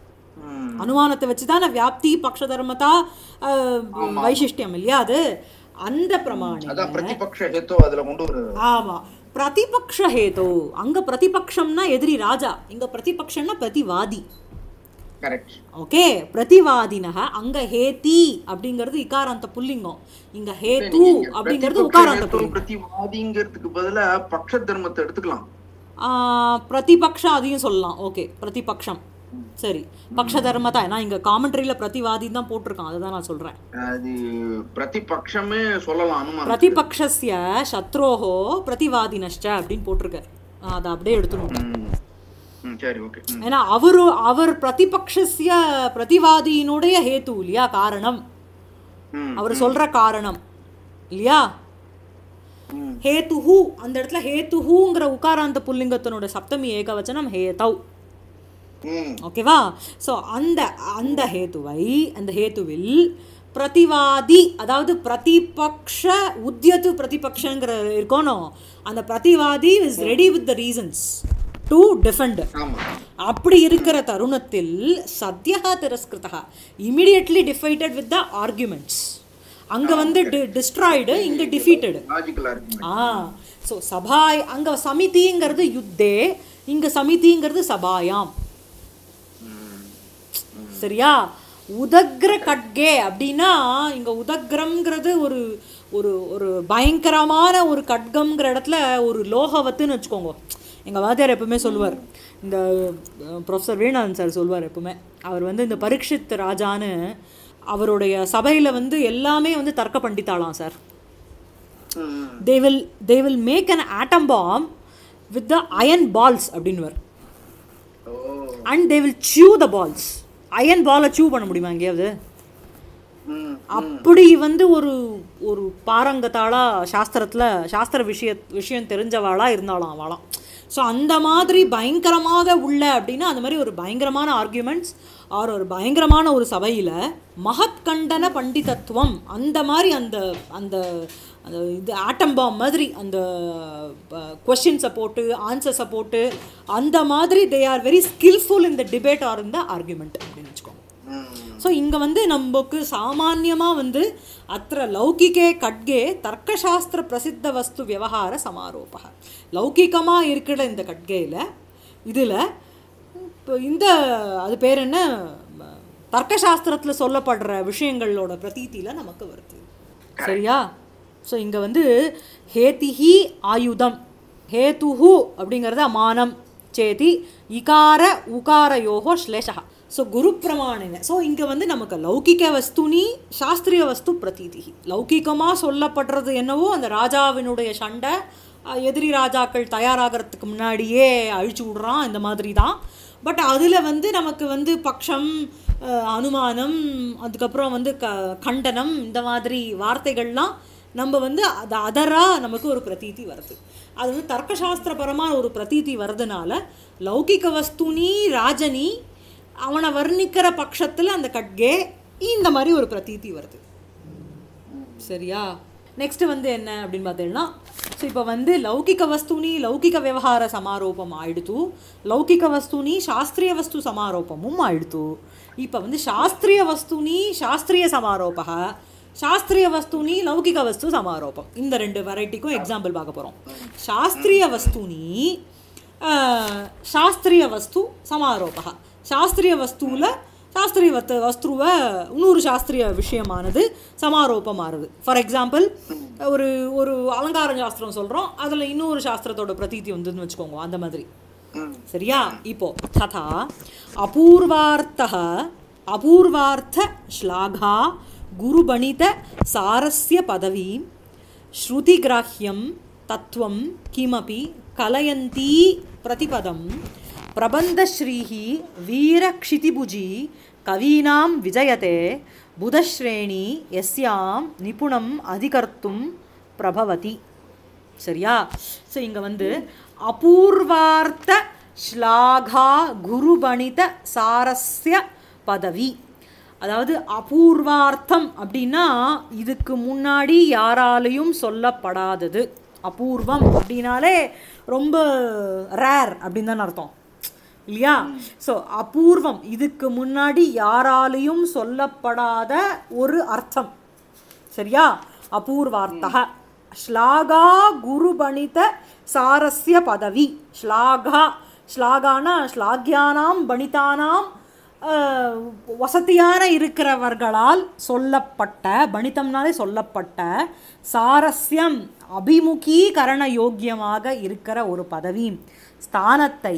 ம் அனுமானத்தை வச்சு தானே வியாப்தி பக்ஷ தர்மதா அஹ், வைசிஷ்டியம் இல்லையா அது அந்த பிரமாணம் அதான் பிரதிபக்ஷ ஹேத்து அதுல கொண்டு வருது ஆமா பிரதிபக்ஷ ஹேதோ அங்க பிரதிபக்ஷம்னா எதிரி ராஜா இங்க பிரதிபக்ஷம்னா பிரதிவாதி கரெக்ட் ஓகே பிரதிவாதினக அங்க ஹேதி அப்படிங்கிறது இகாராந்த புல்லிங்கம் இங்க ஹேது அப்படிங்கிறது உகாராந்த புல்லிங்கம் பிரதிவாதிங்கிறதுக்கு பதிலா பக்ஷ தர்மத்தை எடுத்துக்கலாம் ஆ, பிரதிபக்ஷம் அதையும் சொல்லலாம் ஓகே பிரதிபக்ஷம் சரி பக்ஷ தர்மதா நான் இங்க காமெண்ட்ரியில பிரதிவாதி தான் போட்டிருக்கான் அதுதான் நான் சொல்றேன் அது பிரதிபக்ஷமே சொல்லலாம் அனுமானம் பிரதிபக்ஷஸ்ய சத்ரோஹோ பிரதிவாதினஷ்ட அப்படின்னு போட்டிருக்காரு ஆ, அதை அப்படியே எடுத்துணும் ம். ம், சரி ஓகே ம். ஏன்னா அவரு அவர் பிரதிபக்ஷஸ்ய பிரதிவாதியினுடைய ஹேத்து இல்லையா காரணம் ம். அவர் சொல்ற காரணம் இல்லையா ம். ஹேத்துஹு அந்த இடத்துல ஹேத்துஹுங்கிற உகாராந்த புல்லிங்கத்தினோட சப்தமி ஏகவச்சனம் ஹேதவ் ம். ஓகேவா ஸோ அந்த அந்த ஹேத்துவை அந்த ஹேத்துவில் பிரதிவாதி அதாவது பிரதிபக்ஷ உத்தியத்து பிரதிபக்ஷங்கிற இருக்கணும் அந்த பிரதிவாதி is ready with the reasons to defend ஆமா அப்படி இருக்கிற தருணத்தில் சத்யா திரஸ்கிருதா immediately defeated with the arguments அங்க வந்து டிஸ்ட்ராய்டு இங்க டிஃபீட்டடு லாஜிக்கலா இருக்கு ஆ ஸோ சபாய் அங்க சமிதிங்கிறது யுத்தே இங்க சமிதிங்கிறது சபாயாம் சரியா உதக்ர கட்கே அப்படின்னா இங்க உதக்ரம்ங்கிறது ஒரு ஒரு ஒரு பயங்கரமான ஒரு கட்கம்ங்கிற இடத்துல ஒரு லோகவத்துன்னு வச்சுக்கோங்க எங்கள் வாத்தியார் எப்பவுமே சொல்லுவார் இந்த ப்ரொஃபஸர் வேணாதன் சார் சொல்லுவார் எப்பவுமே அவர் வந்து இந்த பரீட்சித் ராஜான்னு அவருடைய சபையில் வந்து எல்லாமே வந்து தர்க்க பண்டித்தாளாம் சார் ம். They will they will make an atom bomb with the iron balls அப்படின்னுவர் oh and they will chew the balls iron பாலை chew பண்ண முடியுமா எங்கேயாவது ம். அப்படி வந்து ஒரு ஒரு பாரங்கத்தாளா சாஸ்திரத்துல சாஸ்திர விஷய விஷயம் தெரிஞ்சவாளா இருந்தாளாம் அவளாம் ஸோ அந்த மாதிரி பயங்கரமாக உள்ள அப்படின்னா அந்த மாதிரி ஒரு பயங்கரமான ஆர்கியூமெண்ட்ஸ் ஆர் ஒரு பயங்கரமான ஒரு சபையில் மகத்கண்டன பண்டிதத்துவம் அந்த மாதிரி அந்த அந்த அந்த இது ஆட்டம் பாம் மாதிரி அந்த கொஷின்ஸை போட்டு ஆன்சர்ஸை போட்டு அந்த மாதிரி they are very skillful in the debate or in the argument அப்படின்னு வச்சுக்கோங்க ம். ஸோ இங்கே வந்து நமக்கு சாமான்யமாக வந்து அத்த லௌகிகே கட்கே தர்க்கசாஸ்திர பிரசித்த வஸ்து விவகார சமாரோப லௌகிகமாக இருக்கிற இந்த கட்கேயில் இதில் இப்போ இந்த அது பேர் என்ன ம, தர்க்கசாஸ்திரத்தில் சொல்லப்படுற விஷயங்களோட பிரதீதியில் நமக்கு வருது சரியா ஸோ இங்கே வந்து ஹேதிஹி ஆயுதம் ஹேதுஹு அப்படிங்கிறது அமானம் சேதி இகார உகாரயோகோ ஸ்லேஷா ஸோ குரு பிரமாணின ஸோ இங்கே வந்து நமக்கு லௌகிக வஸ்துனி சாஸ்திரிய வஸ்து பிரதீதி லௌகிகமாக சொல்லப்படுறது என்னவோ அந்த ராஜாவினுடைய சண்டை அஹ், எதிரி ராஜாக்கள் தயாராகிறதுக்கு முன்னாடியே அழிச்சு விடுறான் இந்த மாதிரி தான் பட் அதில் வந்து நமக்கு வந்து பக்ஷம் அஹ், அனுமானம் அதுக்கப்புறம் வந்து க கண்டனம் இந்த மாதிரி வார்த்தைகள்லாம் நம்ம வந்து அது அதராக நமக்கு ஒரு பிரதீதி வருது அது வந்து தர்க்கசாஸ்திரபரமான ஒரு பிரதீதி வர்றதுனால லௌகிக வஸ்துனி ராஜனி அவனை வர்ணிக்கிற பட்சத்தில் அந்த கட்கே இந்த மாதிரி ஒரு பிரதீதி வருது சரியா நெக்ஸ்ட் வந்து என்ன அப்படின்னு பார்த்தீங்கன்னா ஸோ இப்போ வந்து லௌகிக வஸ்துனி லௌகிக விவகார சமாரோபம் ஆயிடுத்து லௌகிக வஸ்துனி சாஸ்திரிய வஸ்து சமாரோபமும் ஆயிடுத்து இப்போ வந்து சாஸ்திரிய வஸ்துனி சாஸ்திரிய சமாரோப சாஸ்திரிய வஸ்துனி லௌகிக வஸ்து சமாரோபம் இந்த ரெண்டு வெரைட்டிக்கும் எக்ஸாம்பிள் பார்க்க போகிறோம் சாஸ்திரிய வஸ்துனி ஆஹ், சாஸ்திரிய வஸ்து சமாரோப சாஸ்திரிய வஸ்துவில் சாஸ்திரிய வத்து வஸ்துவை இன்னொரு சாஸ்திரிய விஷயமானது சமாரோபமாறுது ஃபார் எக்ஸாம்பிள் ஒரு ஒரு அலங்கார சாஸ்திரம் சொல்கிறோம் அதில் இன்னொரு சாஸ்திரத்தோட பிரதீதி வந்துன்னு வச்சுக்கோங்க அந்த மாதிரி ம். சரியா இப்போ ததா அபூர்வார்த்தः அபூர்வார்த்த ஸ்லாघा குருபணித சாரஸ்ய பதவீம் ஸ்ருதிகிராஹ்யம் தத்துவம் கிமபி கலயந்தி பிரதிபதம் பிரபந்தஸ்ரீः வீரக்ஷிதிபுஜி கவீனாம் விஜயதே புதஸ்ரேணி எஸ்யாம் நிபுணம் அதிகர்த்தும் பிரபவதி சரியா ஸோ இங்கே வந்து அபூர்வார்த்த ஸ்லாகா குருபணித சாரஸ்ய பதவி அதாவது அபூர்வார்த்தம் அப்படின்னா இதுக்கு முன்னாடி யாராலையும் சொல்லப்படாதது அபூர்வம் அப்படின்னாலே ரொம்ப ரேர் அப்படின்னு தான் அர்த்தம் இல்லையா ஸோ அபூர்வம் இதுக்கு முன்னாடி யாராலையும் சொல்லப்படாத ஒரு அர்த்தம் சரியா அபூர்வார்த்தக ஸ்லாகா குருபணித சாரஸ்ய பதவி ஸ்லாகா ஸ்லாகானா ஸ்லாக்யானாம் பணிதானாம் அஹ், வசதியான இருக்கிறவர்களால் சொல்லப்பட்ட பணித்தம்னாலே சொல்லப்பட்ட சாரஸ்யம் அபிமுகீகரண யோக்கியமாக இருக்கிற ஒரு பதவி ஸ்தானத்தை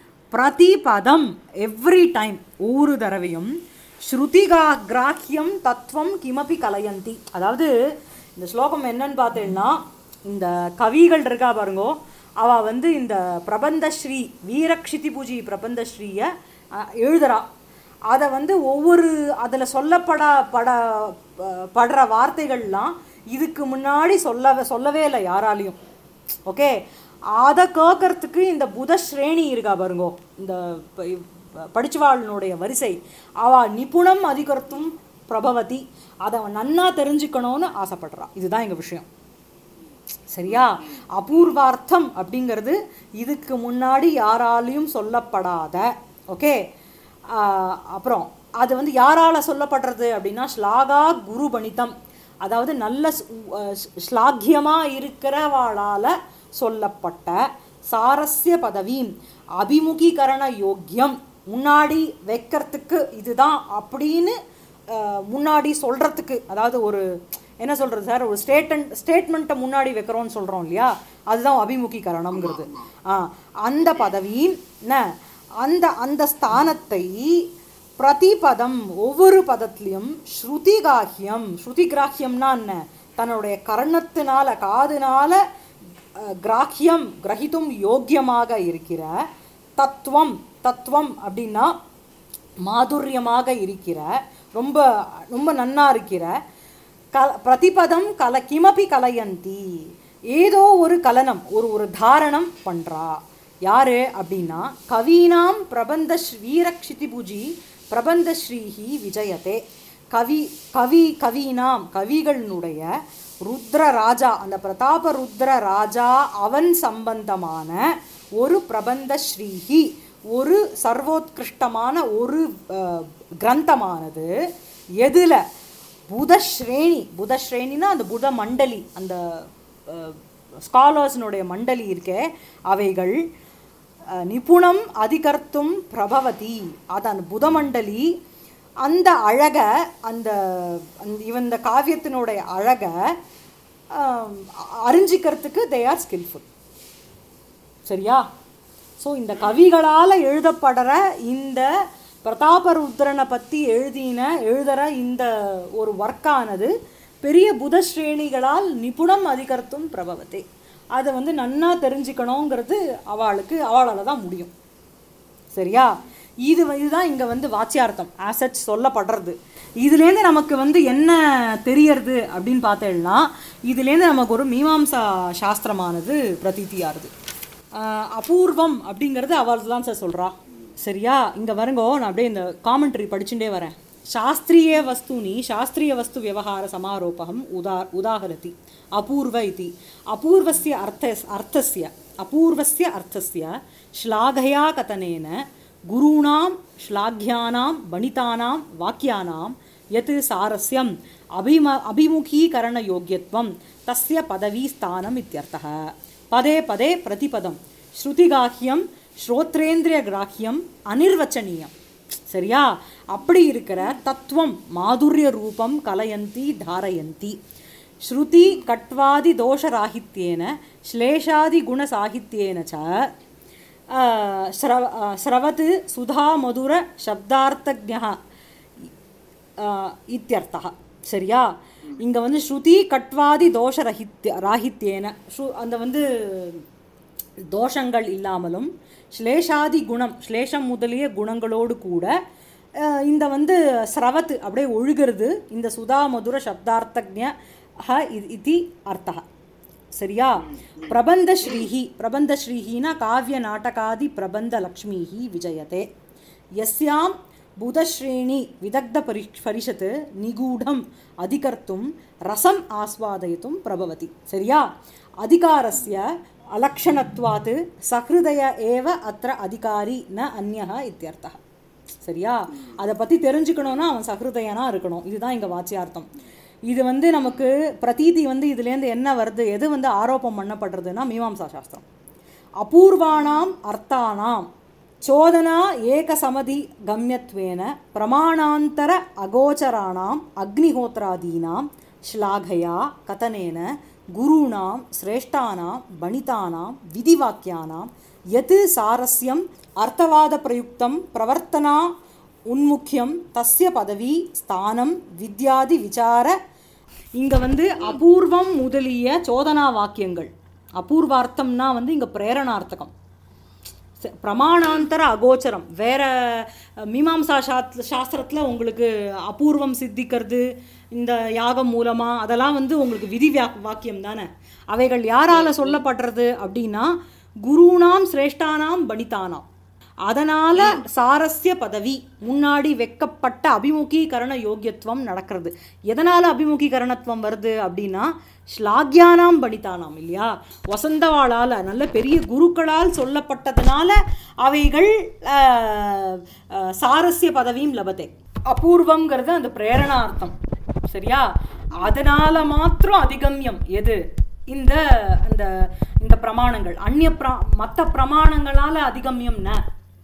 பிரதிபதம் எவ்ரி டைம் ஒவ்வொரு தடவையும் ஸ்ருதிகா கிராஹ்யம் தத்துவம் கிமபி கலயந்தி அதாவது இந்த ஸ்லோகம் என்னன்னு பார்த்தீங்கன்னா இந்த கவிகள் இருக்கா பாருங்கோ அவ வந்து இந்த பிரபந்தஸ்ரீ வீரக்ஷிதி பூஜி பிரபந்தஸ்ரீயை அஹ், எழுதுறா அதை வந்து ஒவ்வொரு அதில் சொல்லப்பட பட ப- படுற வார்த்தைகள்லாம் இதுக்கு முன்னாடி சொல்ல சொல்லவே இல்லை யாராலையும் ஓகே அதை கேட்கறதுக்கு இந்த புதஸ்ரேணி இருக்கா பாருங்கோ இந்த ப- ப- படிச்சுவாளனுடைய வரிசை அவ நிபுணம் அதிகர்த்தும் பிரபவதி அதை அவன் நன்னா தெரிஞ்சுக்கணும்னு ஆசைப்படுறா இதுதான் எங்கள் விஷயம் சரியா அபூர்வார்த்தம் அப்படிங்கிறது இதுக்கு முன்னாடி யாராலையும் சொல்லப்படாத ஓகே அப்புறம் அது வந்து யாரால சொல்லப்படுறது அப்படின்னா ஸ்லாகா குரு பணிதம் அதாவது நல்ல ஸ்லாகியமாக இருக்கிறவாளால் சொல்லப்பட்ட சாரஸ்ய பதவி அபிமுகீகரண யோக்கியம் முன்னாடி வைக்கிறதுக்கு இதுதான் அப்படின்னு அஹ், முன்னாடி சொல்கிறதுக்கு அதாவது ஒரு என்ன சொல்கிறது சார் ஒரு ஸ்டேட்மெண்ட் ஸ்டேட்மெண்ட்டை முன்னாடி வைக்கிறோம்னு சொல்கிறோம் இல்லையா அதுதான் அபிமுகீகரணம்ங்கிறது ஆ அந்த பதவி என்ன அந்த அந்த ஸ்தானத்தை பிரதிபதம் ஒவ்வொரு பதத்துலேயும் ஸ்ருதிகாஹ்யம் ஸ்ருதிகிராஹ்யம்னா என்ன தன்னுடைய கர்ணத்தினால காதுனால அஹ், கிராஹ்யம் கிரகித்தும் யோக்கியமாக இருக்கிற தத்துவம் தத்துவம் அப்படின்னா மாதுரியமாக இருக்கிற ரொம்ப ரொம்ப நன்னா இருக்கிற க பிரதிபதம் கல கிமபி கலயந்தி ஏதோ ஒரு கலனம் ஒரு ஒரு தாரணம் பண்றா யாரு அப்படின்னா கவீனாம் பிரபந்த வீரக்ஷிதிபுஜி பிரபந்த ஸ்ரீஹி விஜயதே கவி கவி கவீனாம் கவிகளினுடைய ருத்ர ராஜா அந்த பிரதாப ருத்ர ராஜா அவன் சம்பந்தமான ஒரு பிரபந்த ஸ்ரீஹி ஒரு சர்வோத்கிருஷ்டமான ஒரு அஹ், கிரந்தமானது எதுல புதஸ்ரேணி புதஸ்ரேணினா அந்த புத மண்டலி அந்த ஸ்காலர்ஸ்னுடைய மண்டலி இருக்கே அவைகள் அஹ், நிபுணம் அதிகர்த்தும் பிரபவதி அது அந்த புதமண்டலி அந்த அழக அந்த அந்த இவன் இந்த காவியத்தினுடைய அழக அஹ், அறிஞ்சிக்கிறதுக்கு தே ஆர் ஸ்கில்ஃபுல் சரியா ஸோ இந்த கவிகளால் எழுதப்படுற இந்த பிரதாபருத்ரனை பற்றி எழுதின எழுதுகிற இந்த ஒரு ஒர்க்கானது பெரிய புதஸ்ரேணிகளால் நிபுணம் அதிகர்த்தும் பிரபவத்தை அதை வந்து நன்னா தெரிஞ்சுக்கணுங்கிறது அவளுக்கு அவளால் தான் முடியும் சரியா இது வ- இதுதான் இங்கே வந்து வாச்சியார்த்தம் ஆசட்ஸ் சொல்லப்படுறது இதுலேருந்து நமக்கு வந்து என்ன தெரியறது அப்படின்னு பார்த்தேன்னா இதுலேருந்து நமக்கு ஒரு மீமாம்சா சாஸ்திரமானது பிரதீதியாகுது ஆஹ் அபூர்வம் அப்படிங்கிறது அவள் தான் சார் சொல்கிறா சரியா இங்கே வருங்கோ நான் அப்படியே இந்த காமெண்ட்ரி படிச்சுட்டே வரேன் சாஸ்திரிய வஸ்தூனி சாஸ்திரிய வஸ்து விவகார சமாரோபகம் உதா உதாகரதி அபூர்வ இதி அபூர்வஸ்ய அர்த்த அர்த்தஸ்ய அபூர்வஸ்ய அர்த்தஸ்ய श्लाघया कथनेन गुरूणां श्लाघ्यानां बणितानां वाक्यानां यत् सारस्यम् अभिम अभिमुखीकरणयोग्यत्वं तस्य पदवीस्थानम् इत्यर्थः पदे पदे प्रतिपदं श्रुतिगाह्यं श्रोत्रेन्द्रियग्राह्यम् अनिर्वचनीयं சரியா அப்படி இருக்கிற தத்துவம் மாதுரிய ரூபம் கலயந்தி தாரயந்தி ஸ்ருதி கட்வாதி தோஷராகித்யேன ஸ்லேஷாதி குணசாகித்யேன ச அஹ், ஸ்ரவ அஹ், ஸ்ரவத் சுதா மதுர சப்தார்த்தஜா இத்தியர்த்தா சரியா இங்கே வந்து ஸ்ருதி கட்வாதி தோஷரஹித்ய ராகித்யேன ஸ்ரு அந்த வந்து தோஷங்கள் இல்லாமலும் ஸ்லேஷாதி குணம் ஸ்லேஷம் முதலிய குணங்களோடு கூட அஹ், இந்த வந்து ஸ்ரவத் அப்படியே ஒழுகிறது இந்த சுதா மதுர சப்தார்த்தஜ இதி அர்த்தா சரியா பிரபந்த ஸ்ரீஹி பிரபந்த ஸ்ரீஹினா காவிய நாடகாதி பிரபந்த லக்ஷ்மிஹி விஜயதே यस्यां बुधश्रेणी विदग्धपरि परिषत् निगूढम् अधिकर्तुं रसम् आस्वादयितुं प्रभवति சரியா அதிகாரस्य अलक्षणत्वात् सहृदय एव अत्र अधिकारी न अन्यः इत्यर्थः சரியா அதை பற்றி தெரிஞ்சுக்கணும்னா அவன் சஹிருதயனா இருக்கணும் இதுதான் இங்கே வாச்சியார்த்தம் இது வந்து நமக்கு பிரதீதி வந்து இதுலேருந்து என்ன வருது எது வந்து ஆரோப்பம் பண்ணப்படுறதுன்னா மீமாம்சா சாஸ்திரம் அபூர்வாணாம் அர்த்தானாம் चोदना एकसमधि गम्यत्वेन प्रमाणान्तर अगोचराणाम् अग्निहोत्रादीनां श्लाघया कथनेन गुरूणां श्रेष्ठानां बणितानां विधिवाक्यानां यत् सारस्यम् अर्थवादप्रयुक्तं प्रवर्तना उन्मुख्यं तस्य पदवी स्थानं विद्यादि विचार இங்கே வந்து அபூர்வம் முதலிய சோதனா வாக்கியங்கள் அபூர்வார்த்தம்னா வந்து இங்கே பிரேரணார்த்தகம் ச- பிரமாணாந்தர அகோச்சரம் வேற அஹ், மீமாம்சா சாத் சாஸ்திரத்தில் உங்களுக்கு அபூர்வம் சித்திக்கிறது இந்த யாகம் மூலமாக அதெல்லாம் வந்து உங்களுக்கு விதி வியா வாக்கியம் தானே அவைகள் யாரால் சொல்லப்படுறது அப்படின்னா குருணாம் சிரேஷ்டானாம் பணிதானாம் அதனால சாரஸ்ய பதவி முன்னாடி வைக்கப்பட்ட அபிமுகீகரண யோக்கியத்துவம் நடக்கிறது எதனால அபிமுகீகரணத்துவம் வருது அப்படின்னா ஸ்லாக்யானாம் பணித்தானாம் இல்லையா வசந்தவாளால் நல்ல பெரிய குருக்களால் சொல்லப்பட்டதுனால அவைகள் ஆஹ், ஆஹ், சாரஸ்ய பதவியும் லபதே அபூர்வங்கிறது அந்த பிரேரணார்த்தம் சரியா அதனால மாத்திரம் அதிகம்யம் எது இந்த இந்த இந்த பிரமாணங்கள் அந்நிய பிரா மற்ற பிரமாணங்களால அதிகம்யம் ந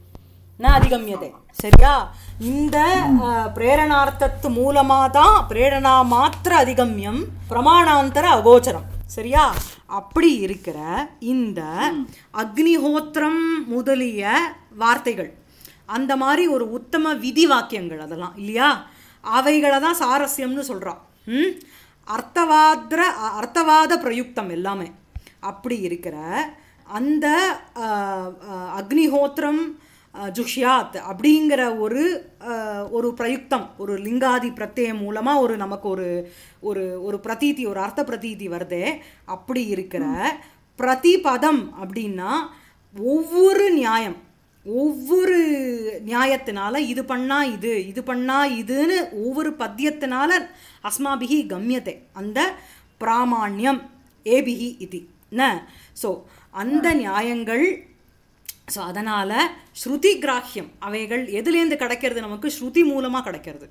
ந அதிகம்யதே சரியா இந்த அஹ், பிரேரணார்த்தத்து மூலமா தான் பிரேரணா மாத்திர அதிகம்யம் பிரமாணாந்தர அகோச்சரம் சரியா அப்படி இருக்கிற இந்த அக்னிஹோத்திரம் முதலிய வார்த்தைகள் அந்த மாதிரி ஒரு உத்தம விதி வாக்கியங்கள் அதெல்லாம் இல்லையா அவைகளை தான் சாரஸ்யம்னு சொல்கிறான் ம் அர்த்தவாத்ர அ- அர்த்தவாத பிரயுக்தம் எல்லாமே அப்படி இருக்கிற அந்த அஹ், அஹ், அக்னிஹோத்திரம் அஹ், ஜுஷ்யாத் அப்படிங்கிற ஒரு அஹ், ஒரு பிரயுக்தம் ஒரு லிங்காதி பிரத்யயம் மூலமாக ஒரு நமக்கு ஒரு ஒரு ஒரு பிரதீதி ஒரு அர்த்த பிரதீதி வருதே அப்படி இருக்கிற பிரதிபதம் அப்படின்னா ஒவ்வொரு நியாயம் ஒவ்வொரு நியாயத்தினால இது பண்ணா இது இது பண்ணா இதுன்னு ஒவ்வொரு பத்தியத்தினால அஸ்மாபிகி கம்யத்தை அந்த பிராமாண்யம் ஏபிஹி இது ந ஸோ அந்த நியாயங்கள் ஸோ அதனால் ஸ்ருதி கிராஹ்யம் அவைகள் எதுலேருந்து கிடைக்கிறது நமக்கு ஸ்ருதி மூலமாக கிடைக்கிறது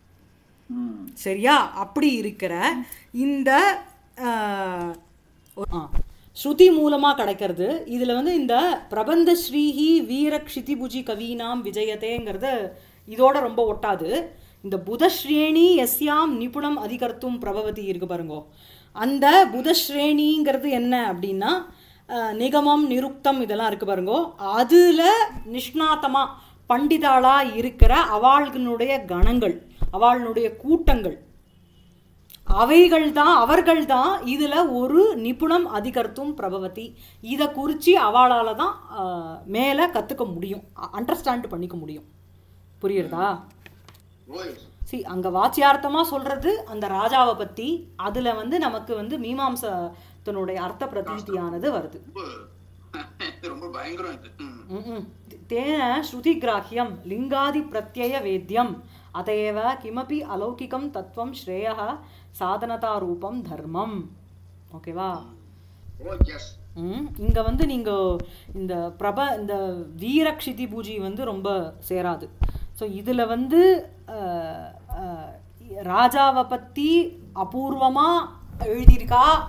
ம். சரியா அப்படி இருக்கிற இந்த ஆஹ், ஒரு- ஆ, ஸ்ருதி மூலமாக கிடைக்கிறது இதில் வந்து இந்த பிரபந்த ஸ்ரீஹி வீர க்ஷிதிபுஜி கவீனாம் விஜயதேங்கிறத இதோட ரொம்ப ஒட்டாது இந்த புதஸ்ரேணி எஸ்யாம் நிபுணம் அதிகர்த்தும் பிரபவதி இருக்கு பாருங்கோ அந்த புதஸ்ரேணிங்கிறது என்ன அப்படின்னா அஹ், நிகமம் நிருக்தம் இதெல்லாம் இருக்கு பாருங்கோ அதில் நிஷ்ணாத்தமா பண்டிதாளா இருக்கிற அவாள்களுடைய கணங்கள் அவாளுடைய கூட்டங்கள் அவைகள் தான் அவர்கள் தான் இதில் ஒரு நிபுணம் அதிகர்த்தும் பிரபவதி இதை குறித்து அவளால் தான் மேலே கற்றுக்க முடியும் அண்டர்ஸ்டாண்ட் பண்ணிக்க முடியும் புரியுறதா ஓய் சி அங்கே வாச்சியார்த்தமாக சொல்கிறது அந்த ராஜாவை பற்றி அதில் வந்து நமக்கு வந்து மீமாம்சத்தினுடைய அர்த்த பிரதீதியானது வருது ரொம்ப ரொம்ப பயங்கரம் இது ம். ம்ம். तेन श्रुतिग्राह्यं लिङ्गादिप्रत्ययवेद्यम् अत एव किमपि अलौकिकं तत्त्वं श्रेयः साधनतारूपं धर्मम् ஓகேவா ஓ எஸ் ம் இங்கே வந்து நீங்கள் இந்த பிரப இந்த வீரக்ஷிதி பூஜை வந்து ரொம்ப சேராது ஸோ இதில் வந்து அஹ், அஹ், ராஜாவை பற்றி அபூர்வமாக எழுதியிருக்கா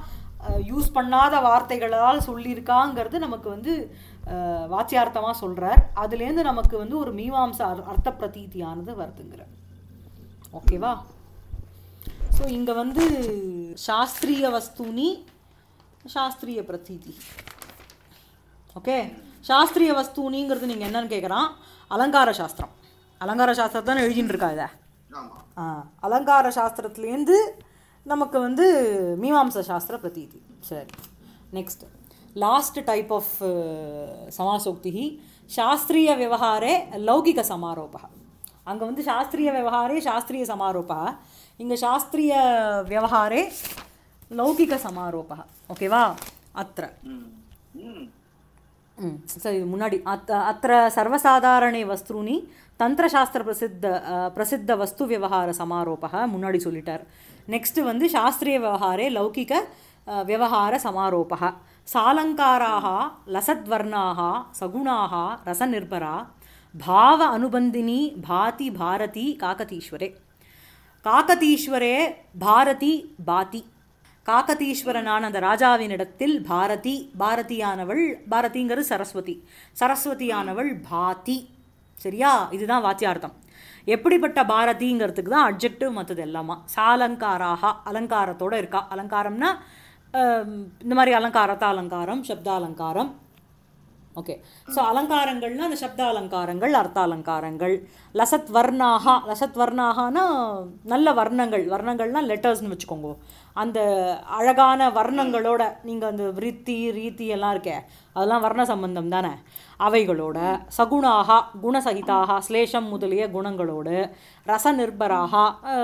யூஸ் பண்ணாத வார்த்தைகளால் சொல்லியிருக்காங்கிறது நமக்கு வந்து அஹ், வாச்சியார்த்தமாக சொல்கிறார் அதுலேருந்து நமக்கு வந்து ஒரு மீமாம்ச அர்- அர்த்த பிரதீதியானது வருதுங்கிற ஓகேவா ஸோ இங்கே வந்து சாஸ்திரிய வஸ்தூனி சாஸ்திரிய பிரதீதி ஓகே சாஸ்திரிய வஸ்தூனிங்கிறது நீங்கள் என்னன்னு கேட்குறான் அலங்கார சாஸ்திரம் அலங்கார சாஸ்திரம் தானே எழுதின்னு இருக்கா இதை ஆமா ஆ அலங்கார சாஸ்திரத்துலேருந்து நமக்கு வந்து மீமாம்ச சாஸ்திர பிரதீதி சரி நெக்ஸ்ட் லாஸ்ட் டைப் ஆஃப் சமாசோக்தி சாஸ்திரிய விவகாரே லௌகிக சமாரோபः அங்கே வந்து சாஸ்திரிய விவகாரே சாஸ்திரிய சமாரோபः இங்கே சாஸ்திரிய விவகாரே லௌகிக சமாரோபः ஓகேவா அत्र ம் ம் ம், சரி முன்னாடி அத் அत्र சர்வசாதாரணே வஸ்தூனி தந்திரசாஸ்திர பிரசித்த அஹ், பிரசித்த வஸ்து விவகார சமாரோபः முன்னாடி சொல்லிட்டார் நெக்ஸ்ட் வந்து சாஸ்திரிய விவகாரே லௌகிக அஹ், விவகார சமாரோபः சாலங்காராக லசத்வர்ணாக சகுணாக ரசநிர்பரா பாவ அனுபந்தினி பாதி பாரதி காகதீஸ்வரே காகதீஸ்வரே பாரதி பாதி காகதீஸ்வரனான அந்த ராஜாவினிடத்தில் பாரதி பாரதியானவள் பாரதிங்கிறது சரஸ்வதி சரஸ்வதியானவள் பாதி சரியா இதுதான் வாத்தியார்த்தம் எப்படிப்பட்ட பாரதிங்கிறதுக்கு தான் அட்ஜெக்டிவ் மற்றது எல்லாமா சாலங்காராக அலங்காரத்தோட இருக்கா அலங்காரம்னா ஆம், இந்த மாதிரி அலங்காரத்த அலங்காரம் சப்த அலங்காரம் ஓகே ஸோ அலங்காரங்கள்னா அந்த சப்த அலங்காரங்கள் அர்த்த அலங்காரங்கள் லசத் வர்ணாகா லசத் வர்ணாகானா நல்ல வர்ணங்கள் வர்ணங்கள்னா லெட்டர்ஸ்னு வச்சுக்கோங்க அந்த அழகான வர்ணங்களோட நீங்கள் அந்த விருத்தி ரீத்தி எல்லாம் இருக்கே அதெல்லாம் வர்ண சம்பந்தம் தானே அவைகளோட சகுணாக குணசகிதாக ஸ்லேஷம் முதலிய குணங்களோடு ரச நிர்பராக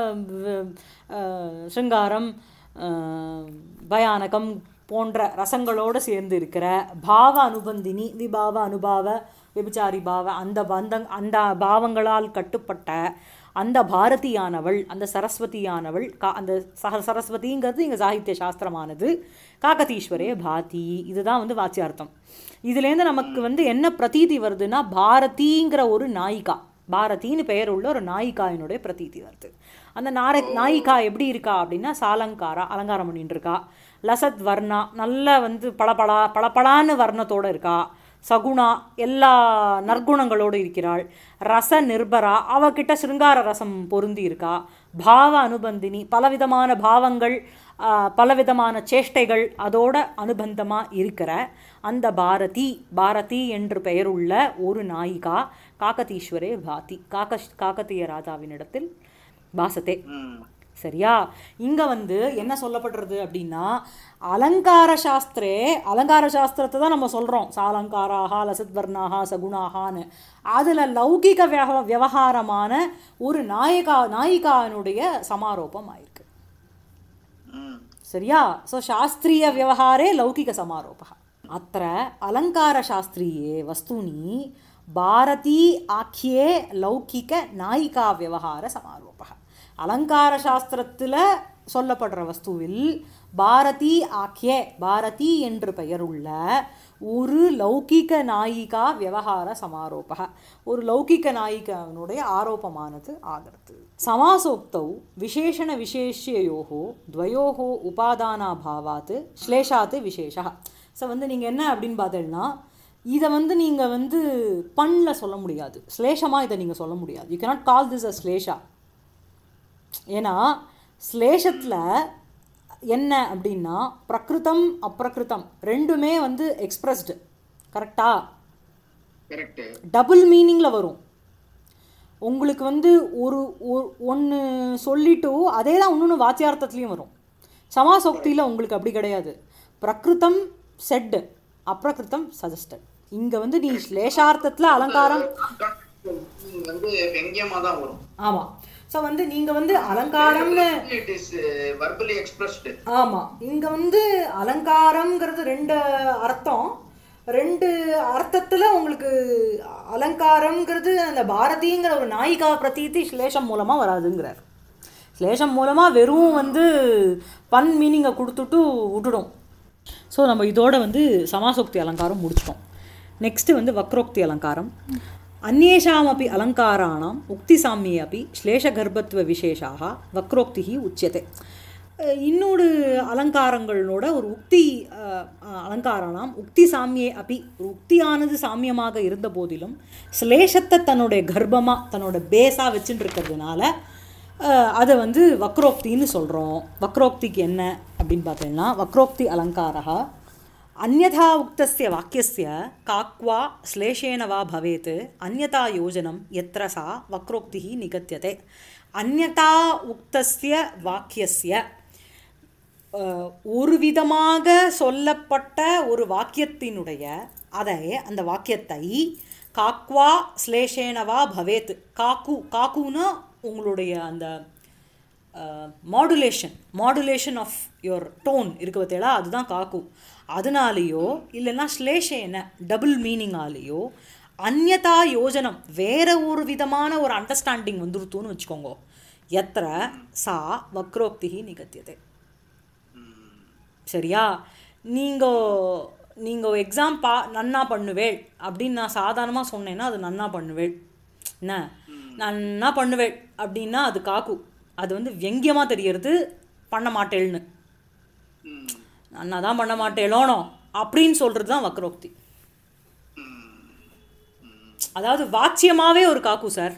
சிருங்காரம் அஹ், பயானகம் போன்ற ரசங்களோடு சேர்ந்து இருக்கிற பாவ அனுபந்தினி விபாவ அனுபாவ விபச்சாரி பாவ அந்த பந்தங் அந்த பாவங்களால் கட்டுப்பட்ட அந்த பாரதியானவள் அந்த சரஸ்வதியானவள் கா அந்த சக சரஸ்வதிங்கிறது இங்கே சாகித்ய சாஸ்திரமானது காகதீஸ்வரே பாதி இதுதான் வந்து வாச்சியார்த்தம் இதுலேருந்து நமக்கு வந்து என்ன பிரதீதி வருதுன்னா பாரதிங்கிற ஒரு நாயிகா பாரதின்னு பெயர் உள்ள ஒரு நாயிகாயினுடைய பிரதீதி வருது அந்த நார நாயிகா எப்படி இருக்கா அப்படின்னா சாலங்காரா அலங்காரம் பண்ணிட்டு இருக்கா லசத் வர்ணா நல்ல வந்து பளபளா பளபளான்னு வர்ணத்தோடு இருக்கா சகுணா எல்லா நற்குணங்களோடு இருக்கிறாள் ரச நிர்பரா அவகிட்ட சிருங்கார ரசம் பொருந்தி இருக்கா பாவ அனுபந்தினி பலவிதமான பாவங்கள் ஆ, பலவிதமான சேஷ்டைகள் அதோட அனுபந்தமாக இருக்கிற அந்த பாரதி பாரதி என்று பெயருள்ள ஒரு நாயிகா காகதீஸ்வரே பாதி காக காகதீய ராஜாவினிடத்தில் பாசத்தே ம் சரியா இங்க வந்து என்ன சொல்லப்படுறது அப்படின்னா அலங்கார சாஸ்திரே அலங்கார சாஸ்திரத்தை தான் நம்ம சொல்றோம் சாலங்காராக லசத்வர்ணாக சகுணாகான்னு அதுல லௌகிக வியவ விவகாரமான ஒரு நாயகா நாயிகானுடைய சமாரோபம் ஆயிருக்கு ம் சரியா ஸோ சாஸ்திரிய விவகாரே லௌகிக சமாரோபः अत्र अलङ्कारशास्त्रीये वस्तूनि भारती आख्ये லௌகிக நாயிகா விவகார சமாரோபः அலங்காரசாஸ்திரத்தில் சொல்லப்படுற வஸ்துவில் பாரதி ஆக்கிய பாரதி என்று பெயருள்ள ஒரு லௌகிக நாயிகா விவகார சமாரோபः ஒரு லௌகிக நாயிகாவினுடைய ஆரோபமானது ஆகிறது சமாசோக்தௌ விசேஷண விசேஷ்யோः द्वयोः உபாதானாபாவாத் ஸ்லேஷாத் விசேஷா ஸோ வந்து நீங்கள் என்ன அப்படின்னு பார்த்தீங்கன்னா இதை வந்து நீங்கள் வந்து பண்ணில் சொல்ல முடியாது ஸ்லேஷமாக இதை நீங்கள் சொல்ல முடியாது you cannot call this a ஸ்லேஷா ஏன்னா ஸ்லேஷத்தில் என்ன அப்படின்னா பிரகிருதம் அப்பிரகிருதம் ரெண்டுமே வந்து எக்ஸ்பிரஸ்டு கரெக்டா கரெக்ட் டபுள் மீனிங்கில் வரும் உங்களுக்கு வந்து ஒரு ஒன்று சொல்லிட்டு அதே தான் இன்னொன்று வாத்தியார்த்தத்துலேயும் வரும் சமாசோக்தியில் உங்களுக்கு அப்படி கிடையாது பிரகிருதம் செட்டு அப்பிரகிருதம் சஜஸ்டட் இங்கே வந்து நீ ஸ்லேஷார்த்தத்தில் அலங்காரம் வந்து வெங்கியமா தான் வரும் ஆமாம் ஸோ வந்து நீங்கள் வந்து அலங்காரம்னு இட் இஸ் வர்பலி எக்ஸ்பிரஸ்டு ஆமாம் இங்கே வந்து அலங்காரம்ங்கிறது ரெண்டு அர்த்தம் ரெண்டு அர்த்தத்தில் உங்களுக்கு அலங்காரம்ங்கிறது அந்த பாரதிங்கிற ஒரு நாயிகா பிரதீதி ஸ்லேஷம் மூலமாக வராதுங்கிறார் ஸ்லேஷம் மூலமாக வெறும் வந்து பன் மீனிங்கை கொடுத்துட்டு விட்டுடும் ஸோ நம்ம இதோட வந்து சமாசோக்தி அலங்காரம் முடிச்சிட்டோம் நெக்ஸ்ட்டு வந்து வக்ரோக்தி அலங்காரம் அந்நேஷாமப்பி அலங்காராணாம் உக்தி சாமியே அப்படி ஸ்லேஷகர்ப்பத்துவ விசேஷாக வக்ரோக்தி உச்சியத்தை அஹ், இன்னொரு அலங்காரங்களோட ஒரு உக்தி அஹ், அஹ், அலங்காரணம் உக்தி சாமியே அப்படி ஒரு உக்தியானது சாமியமாக இருந்த போதிலும் ஸ்லேஷத்தை தன்னுடைய கர்ப்பமாக தன்னோட பேஸாக வச்சுட்டு இருக்கிறதுனால அஹ், அதை வந்து வக்ரோக்தின்னு சொல்கிறோம் வக்ரோக்திக்கு என்ன அப்படின்னு பார்த்தீங்கன்னா வக்ரோக்தி அலங்காரா अन्यथा उक्तस्य वाक्यस्य काक्वा श्लेषेण वा भवेत् अन्यथा योजनं यत्र सा वक्रोक्तिः निगत्यते अन्यथा उक्तस्य वाक्यस्य அஹ், ஒரு விதமாக சொல்லப்பட்ட ஒரு வாக்கியத்தினுடைய அதை அந்த வாக்கியத்தை காக்வா ஸ்லேஷேனவா பவேத் காக்கு காக்குன்னா உங்களுடைய அந்த modulation modulation of your tone இருக்கு பார்த்தீங்களா அதுதான் காக்கு அதனாலேயோ இல்லைன்னா ஸ்லேஷேன டபுள் மீனிங்காலேயோ அந்யதா யோஜனம் வேற ஒரு விதமான ஒரு அண்டர்ஸ்டாண்டிங் வந்துருத்துன்னு வச்சுக்கோங்க எத்திர சா வக்ரோக்தி நிகத்தியதே சரியா நீங்கள் நீங்கள் எக்ஸாம் பா நன்னா பண்ணுவேள் அப்படின்னு நான் சாதாரணமாக சொன்னேன்னா அது நன்னா பண்ணுவேள் என்ன நன்னா பண்ணுவேள் அப்படின்னா அது காக்கு அது வந்து வெங்கியமாக தெரியறது பண்ண மாட்டேள்னு ம். நன்னா தான் பண்ண மாட்டேளோனோ அப்படின்னு சொல்கிறது தான் வக்ரோக்தி அதாவது வாச்சியமாகவே ஒரு காக்கு சார்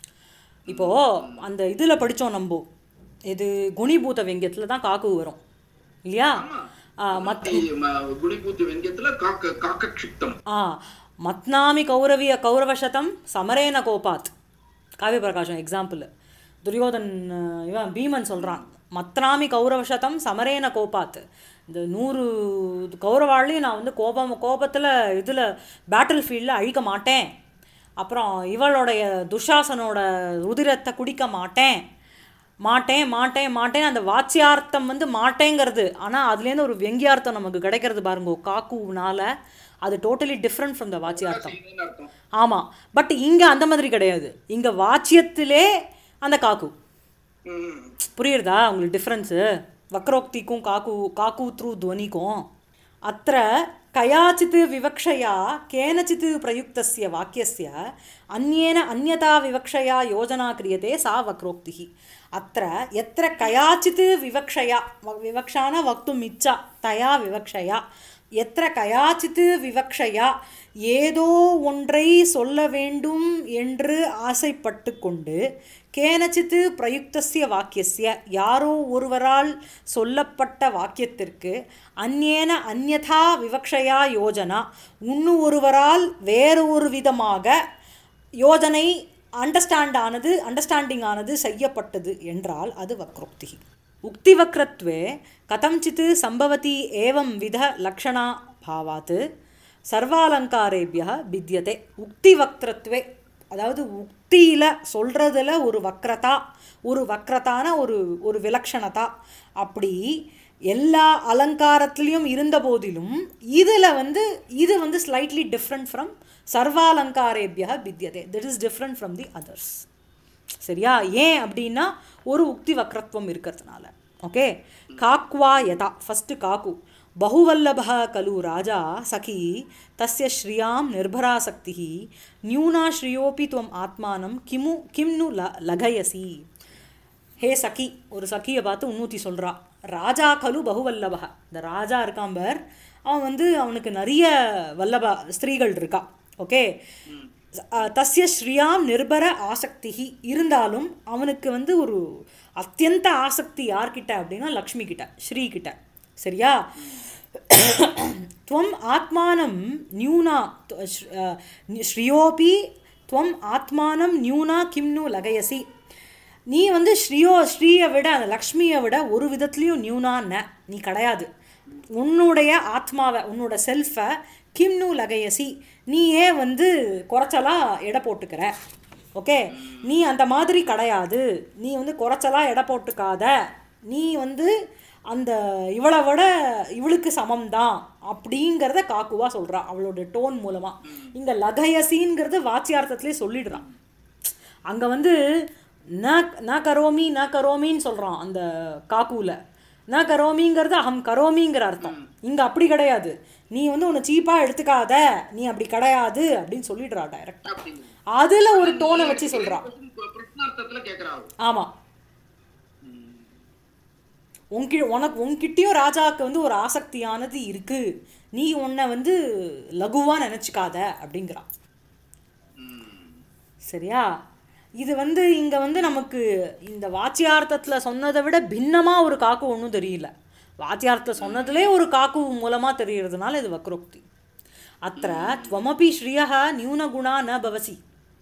இப்போது அந்த இதில் படித்தோம் நம்ம இது குணிபூத வெங்கியத்தில் தான் காக்கு வரும் இல்லையா ஆ, மத் ம- குணிபூத்தி வெங்கியத்துல காக்க காக்கக்ஷிப்தம் ஆ மத்னாமி கௌரவிய கௌரவசதம் சமரேன கோபாத் காவியபிரகாஷம் எக்ஸாம்பிள் துரியோதன் அஹ், இவன் பீமன் சொல்கிறான் மத்னாமி கௌரவசதம் சமரேன கோபாத் இந்த நூறு கௌரவாளையும் நான் வந்து கோபம் கோபத்தில் இதில் பேட்டில் ஃபீல்டில் அழிக்க மாட்டேன் அப்புறம் இவளுடைய துஷாசனோட உதிரத்தை குடிக்க மாட்டேன் மாட்டேன் மாட்டேன் மாட்டேன் அந்த வாச்சியார்த்தம் வந்து மாட்டேங்கிறது ஆனால் அதுலேருந்து ஒரு வெங்கியார்த்தம் நமக்கு கிடைக்கிறது பாருங்க காக்குனால அது டோட்டலி டிஃப்ரெண்ட் ஃப்ரம் த வாச்சியார்த்தம் செய்யுதுன்னு அர்த்தம் ஆமாம் பட் இங்கே அந்த மாதிரி கிடையாது இங்கே வாச்சியத்திலே அந்த காக்கு ம். புரியுறதா உங்களுக்கு டிஃப்ரென்ஸு வக்ரோக்திக்கும் காக்கு காக்கு த்ரூ துவனிக்கும் அத்த கயாச்சித் விவக்ஷயா கேனச்சித் பிரயுக்தஸ்ய வாக்கியஸ்ய அந்யேன அந்யதா விவக்ஷயா யோஜனா கிரியதே சா வக்ரோக்திः அத்த எத்திர கயாச்சித் விவக்ஷயா வ- விவக்ஷான வக்தும் இச்சா தயா விவக்ஷயா எத்திர கயாச்சித் விவக்ஷயா ஏதோ ஒன்றை சொல்ல வேண்டும் என்று ஆசைப்பட்டு கொண்டு கேனச்சித்து பிரயுக்தஸ்ய வாக்கியஸ்ய யாரோ ஒருவரால் சொல்லப்பட்ட வாக்கியத்திற்கு அந்நேன அந்யதா விவக்ஷயா யோஜனா உன்னு ஒருவரால் வேறு ஒரு விதமாக யோஜனை அண்டர்ஸ்டாண்ட் ஆனது அண்டர்ஸ்டாண்டிங் ஆனது செய்யப்பட்டது என்றால் அது வக்ரோக்தி உக்திவக்ரத்வே கதஞ்சித் சம்பவதி ஏவம் வித லக்ஷணா பாவாத் சர்வாலங்காரேபிய பித்தியதே உக்திவக்திரத்வே அதாவது உக்தியில் சொல்கிறதுல ஒரு வக்ரதா ஒரு வக்ரதான ஒரு ஒரு விலக்ஷணதா அப்படி எல்லா அலங்காரத்துலேயும் இருந்த போதிலும் இதில் வந்து இது வந்து ஸ்லைட்லி டிஃப்ரெண்ட் ஃப்ரம் சர்வாலங்காரேபியா பித்தியதே that is different from the others சரியா ஏன் அப்படின்னா ஒரு உக்தி வக்ரத்வம் இருக்கிறதுனால ஓகே காக்வா யதா ஃபஸ்ட்டு காக்கு பகுவல்லபः கலு ராஜா சகி தஸ்ய ஸ்ரியாம் நிர்பராசக்திः நியூனா ஸ்ரியோபி துவம் ஆத்மானம் கிமு கிம் நு ல லகயசி ஹே சகி ஒரு சகியை பார்த்து உன்னூத்தி சொல்றா ராஜா கலு பகுவல்லபக இந்த ராஜா இருக்கான் பார் அவன் வந்து அவனுக்கு நிறைய வல்லப ஸ்திரீகள் இருக்கா ஓகே தஸ்ய ஸ்ரீயாம் நிர்பர ஆசக்தி இருந்தாலும் அவனுக்கு வந்து ஒரு அத்தியந்த ஆசக்தி யார்கிட்ட அப்படின்னா லக்ஷ்மி கிட்ட ஸ்ரீ கிட்ட சரியா துவம் ஆத்மானம் நியூனா து- ஸ்ர- அஹ், ஸ்ரீயோபி துவம் ஆத்மானம் நியூனா கிம்னு லகயசி நீ வந்து ஸ்ரீயோ ஸ்ரீயை விட அந்த லக்ஷ்மியை விட ஒரு விதத்துலேயும் நியூனான்ன நீ கிடையாது உன்னுடைய ஆத்மாவை உன்னோட செல்ஃபை கிம்னு லகயசி நீ ஏன் வந்து குறைச்சலா எடை போட்டுக்கிற ஓகே நீ அந்த மாதிரி கிடையாது நீ வந்து குறைச்சலா எடை போட்டுக்காத நீ வந்து அந்த இவளை விட இவளுக்கு சமம்தான் அப்படிங்கிறத காக்குவா சொல்றா அவளோட டோன் மூலமா இங்க லகயசிங்கிறது வாச்சியார்த்தத்திலே சொல்லிடுறான் அங்கே வந்து ந ந கரோமி ந கரோமின்னு சொல்கிறான் அந்த காக்கூல ந கரோமிங்கிறது அகம் கரோமிங்கிற அர்த்தம் இங்கே அப்படி கிடையாது நீ வந்து உன்னை சீப்பாக எடுத்துக்காத நீ அப்படி கிடையாது அப்படின்னு சொல்லிடுறா டைரக்ட் அப்படிங்க அதில் ஒரு டோனை வச்சு சொல்கிறா பிரஷ்னார்த்தத்துல கேக்குறாரு ஆமாம் உன்கி உனக்கு உன்கிட்டயும் ராஜாவுக்கு வந்து ஒரு ஆசக்தியானது இருக்கு நீ உன்னை வந்து லகுவா நினச்சிக்காத அப்படிங்கிறான் ம். சரியா இது வந்து இங்க வந்து நமக்கு இந்த வாச்சியார்த்தத்துல சொன்னதை விட பின்னமா ஒரு காக்கு ஒன்றும் தெரியல வாச்சியார்த்தத்தில் சொன்னதுலே ஒரு காக்கு மூலமா தெரியறதுனால இது வக்ரோக்தி அத்த துவமபி ஸ்ரீயः நியூனகுணா ந பவசி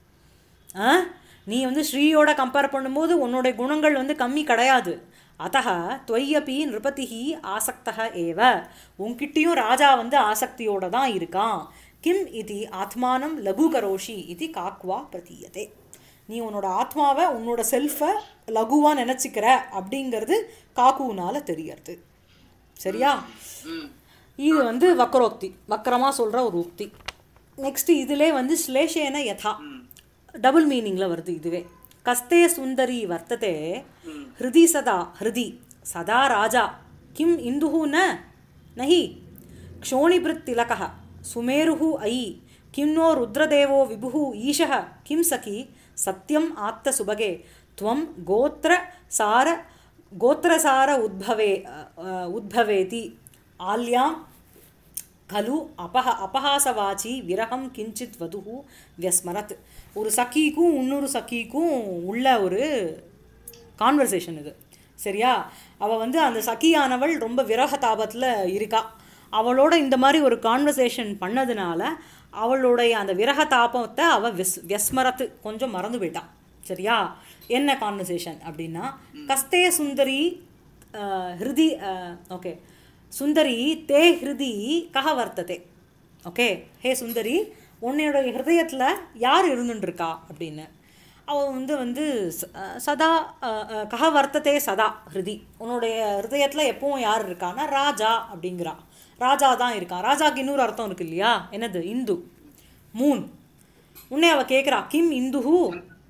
ஆ நீ வந்து ஸ்ரீயோட கம்பேர் பண்ணும்போது உன்னுடைய குணங்கள் வந்து கம்மி கிடையாது அத்தः त्वय्यपि நிருபதிஹி ஆசக்தः ஏவ உன்கிட்டயும் ராஜா வந்து ஆசக்தியோட தான் இருக்கான் கிம் இது ஆத்மானம் லகு கரோஷி இது காக்வா பிரதீயதே நீ உன்னோட ஆத்மாவை உன்னோட செல்ஃபை லகுவா நினச்சிக்கிற அப்படிங்கிறது காக்குனால தெரியறது சரியா ம். இது வந்து வக்ரோக்தி வக்கரமாக சொல்கிற ஒரு உக்தி நெக்ஸ்ட் இதிலே வந்து ஸ்லேஷேன யதா டபுள் மீனிங்கில் வருது இதுவே கஸ்தே சுந்தரி வர்த்ததே ஹிருதி சதா ஹிருதி சதா ராஜா கிம் இந்துஹு ந நஹி க்ஷோணிபிருத் திலகः சுமேருः ஐ கிம் नो रुद्रदेवो विभुः ईशः किं सखि सत्यम् आत्तसुभगे त्वं गोत्रसार गोत्रसार उद्भवे अ, उद्भवेति आल्यां खलु अपह அபஹாசவாச்சி விரகம் கிஞ்சித் வதுஹு வியஸ்மரத் ஒரு சகிக்கும் இன்னொரு சகிக்கும் உள்ள ஒரு கான்வர்சேஷன் இது சரியா அவள் வந்து அந்த சகியானவள் ரொம்ப விரக தாபத்தில் இருக்கா அவளோட இந்த மாதிரி ஒரு கான்வர்சேஷன் பண்ணதுனால அவளுடைய அந்த விரக தாபத்தை அவள் விஸ் வியஸ்மரத்து கொஞ்சம் மறந்து போயிட்டான் சரியா என்ன கான்வர்சேஷன் அப்படின்னா கஸ்தே சுந்தரி அஹ், ஹிருதி ஓகே சுந்தரி தே ஹிருதி கஹ வர்த்ததே ஓகே ஹே சுந்தரி உன்னையோட ஹிருதயத்தில் யார் இருந்துட்டுருக்கா அப்படின்னு அவள் வந்து வந்து ச- அஹ் சதா அஹ், அஹ், கஹ வர்த்ததே சதா ஹிருதி உன்னுடைய ஹிருதயத்தில் எப்பவும் யார் இருக்கான்னா ராஜா அப்படிங்கிறா ராஜா தான் இருக்கான் ராஜாக்கு இன்னொரு அர்த்தம் இருக்கு இல்லையா என்னது இந்து மூன் உன்னை அவள் கேட்குறா கிம் இந்துஹு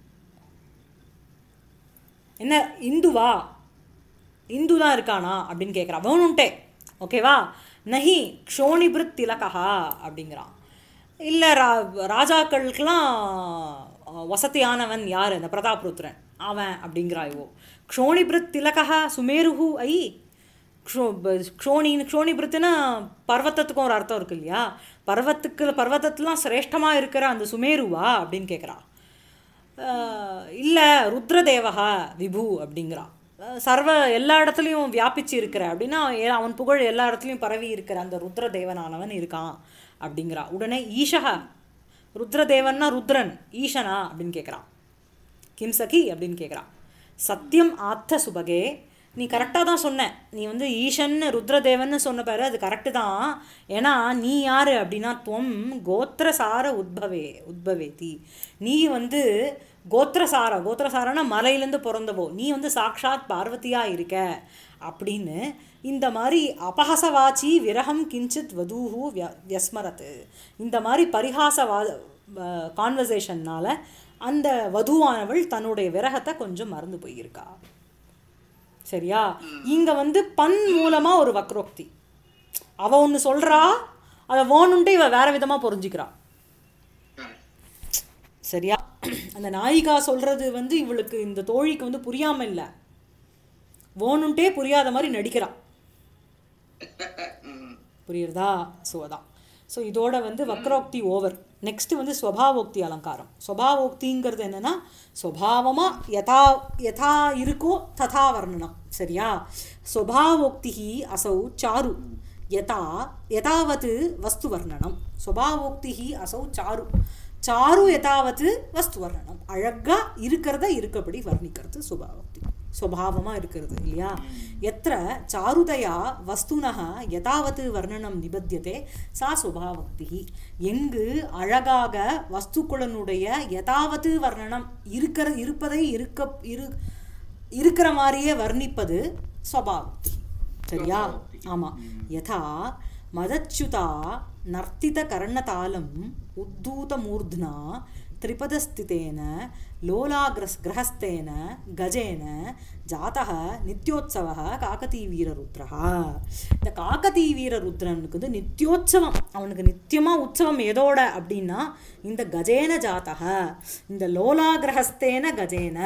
என்ன இந்துவா இந்து தான் இருக்கானா அப்படின்னு கேட்குறான் வேணும்ட்டே ஓகேவா நஹி க்ஷோணிபிருத் திலகா அப்படிங்கிறான் இல்லை ரா ராஜாக்களுக்கெல்லாம் அஹ், வசதியானவன் யார் அந்த பிரதாப்ருத்ரன் அவன் அப்படிங்கிறா இவோ க்ஷோணிபிருத் திலகா சுமேருஹு ஐ க்ஷோ ப- க்ஷோணின்னு க்ஷோணிபிருத்துனா பர்வத்தத்துக்கும் ஒரு அர்த்தம் இருக்கு இல்லையா பர்வத்துக்கு பர்வத்தத்துலாம் சிரேஷ்டமாக இருக்கிற அந்த சுமேருவா அப்படின்னு கேட்குறா இல்லை ருத்ரதேவகா விபு அப்படிங்கிறான் அஹ் சர்வ எல்லா இடத்துலையும் வியாபிச்சு இருக்கிற அப்படின்னா ஏ- அவன் புகழ் எல்லா இடத்துலையும் பரவி இருக்கிற அந்த ருத்ரதேவனானவன் இருக்கான் அப்படிங்கிறா உடனே ஈஷக ருத்ரதேவன்னா ருத்ரன் ஈஷனா அப்படின்னு கேட்குறான் கிம் சகி அப்படின்னு கேட்குறான் சத்தியம் ஆத்த சுபகே நீ கரெக்டாக தான் சொன்ன நீ வந்து ஈஷன் ருத்ரதேவன்னு சொன்ன பாரு அது கரெக்டு தான் ஏன்னா நீ யார் அப்படின்னா துவம் கோத்திரசார உத்பவே உத்பவேதி நீ வந்து கோத்திரசார கோத்திரசாரனா மலையிலேருந்து பிறந்தவோ நீ வந்து சாக்ஷாத் பார்வதியாக இருக்க அப்படின்னு இந்த மாதிரி அபஹசவாச்சி விரகம் கிஞ்சித் வதூஹு விய வியஸ்மரத்து இந்த மாதிரி பரிகாசவா கான்வர்சேஷன்னால அந்த வதுவானவள் தன்னுடைய விரகத்தை கொஞ்சம் மறந்து போயிருக்கா சரியா இங்க வந்து பண் மூலமா ஒரு வக்ரோக்தி அவ ஒன்று சொல்றா அதை வேணுன்ட்டு இவ வேற விதமா புரிஞ்சுக்கிறா Correct. சரியா அந்த நாயிகா சொல்றது வந்து இவளுக்கு இந்த தோழிக்கு வந்து புரியாம இல்ல வேணுன்ட்டே புரியாத மாதிரி நடிக்கிறா ம். புரியுறதா ஸோ அதான் ஸோ இதோட வந்து வக்ரோக்தி ஓவர் நெக்ஸ்ட் வந்து ஸ்வபாவோக்தி அலங்காரம் ஸ்வபாவோக்திங்கிறது என்னன்னா ஸ்வபாவமாக யதா யதா இருக்கோ ததா வர்ணனம் சரியா ஸ்வபாவோக்தி அசௌ சாரு யதா யதாவத் வஸ்து வர்ணனம் ஸ்வபாவோக்தி அசௌ சாரு சாரு யதாவத் வஸ்து வர்ணனம் அழகா இருக்கிறத இருக்கபடி வர்ணிக்கிறது சுபாவோக்தி சுபாவமாக இருக்கிறது இல்லையா எத்திர சாருதயா வஸ்துனः யதாவத் வர்ணனம் நிபத்தியதே சா சுபாவக்தி எங்கு அழகாக வஸ்துக்களினுடைய யதாவத் வர்ணனம் இருக்கிற இருப்பதை இருக்க இரு இருக்கிற மாதிரியே வர்ணிப்பது ஸ்வபாவக்தி சரியா ஆமா யதா மதச்சுதா நர்த்தித கர்ணதாலம் உத்தூதமூர்ध्ना त्रिपदस्थितेन लोलाग्रस् ग्रहस्थेन गजेन जातः நித்யோத்சவः காக்கதீவீரருத்ரः இந்த காக்கதீவீரருத்ரனுக்கு வந்து நித்யோத்சவம் அவனுக்கு நித்தியமாக உற்சவம் எதோட அப்படின்னா இந்த கஜேன ஜாத்தக இந்த லோலாகிரகஸ்தேன கஜேன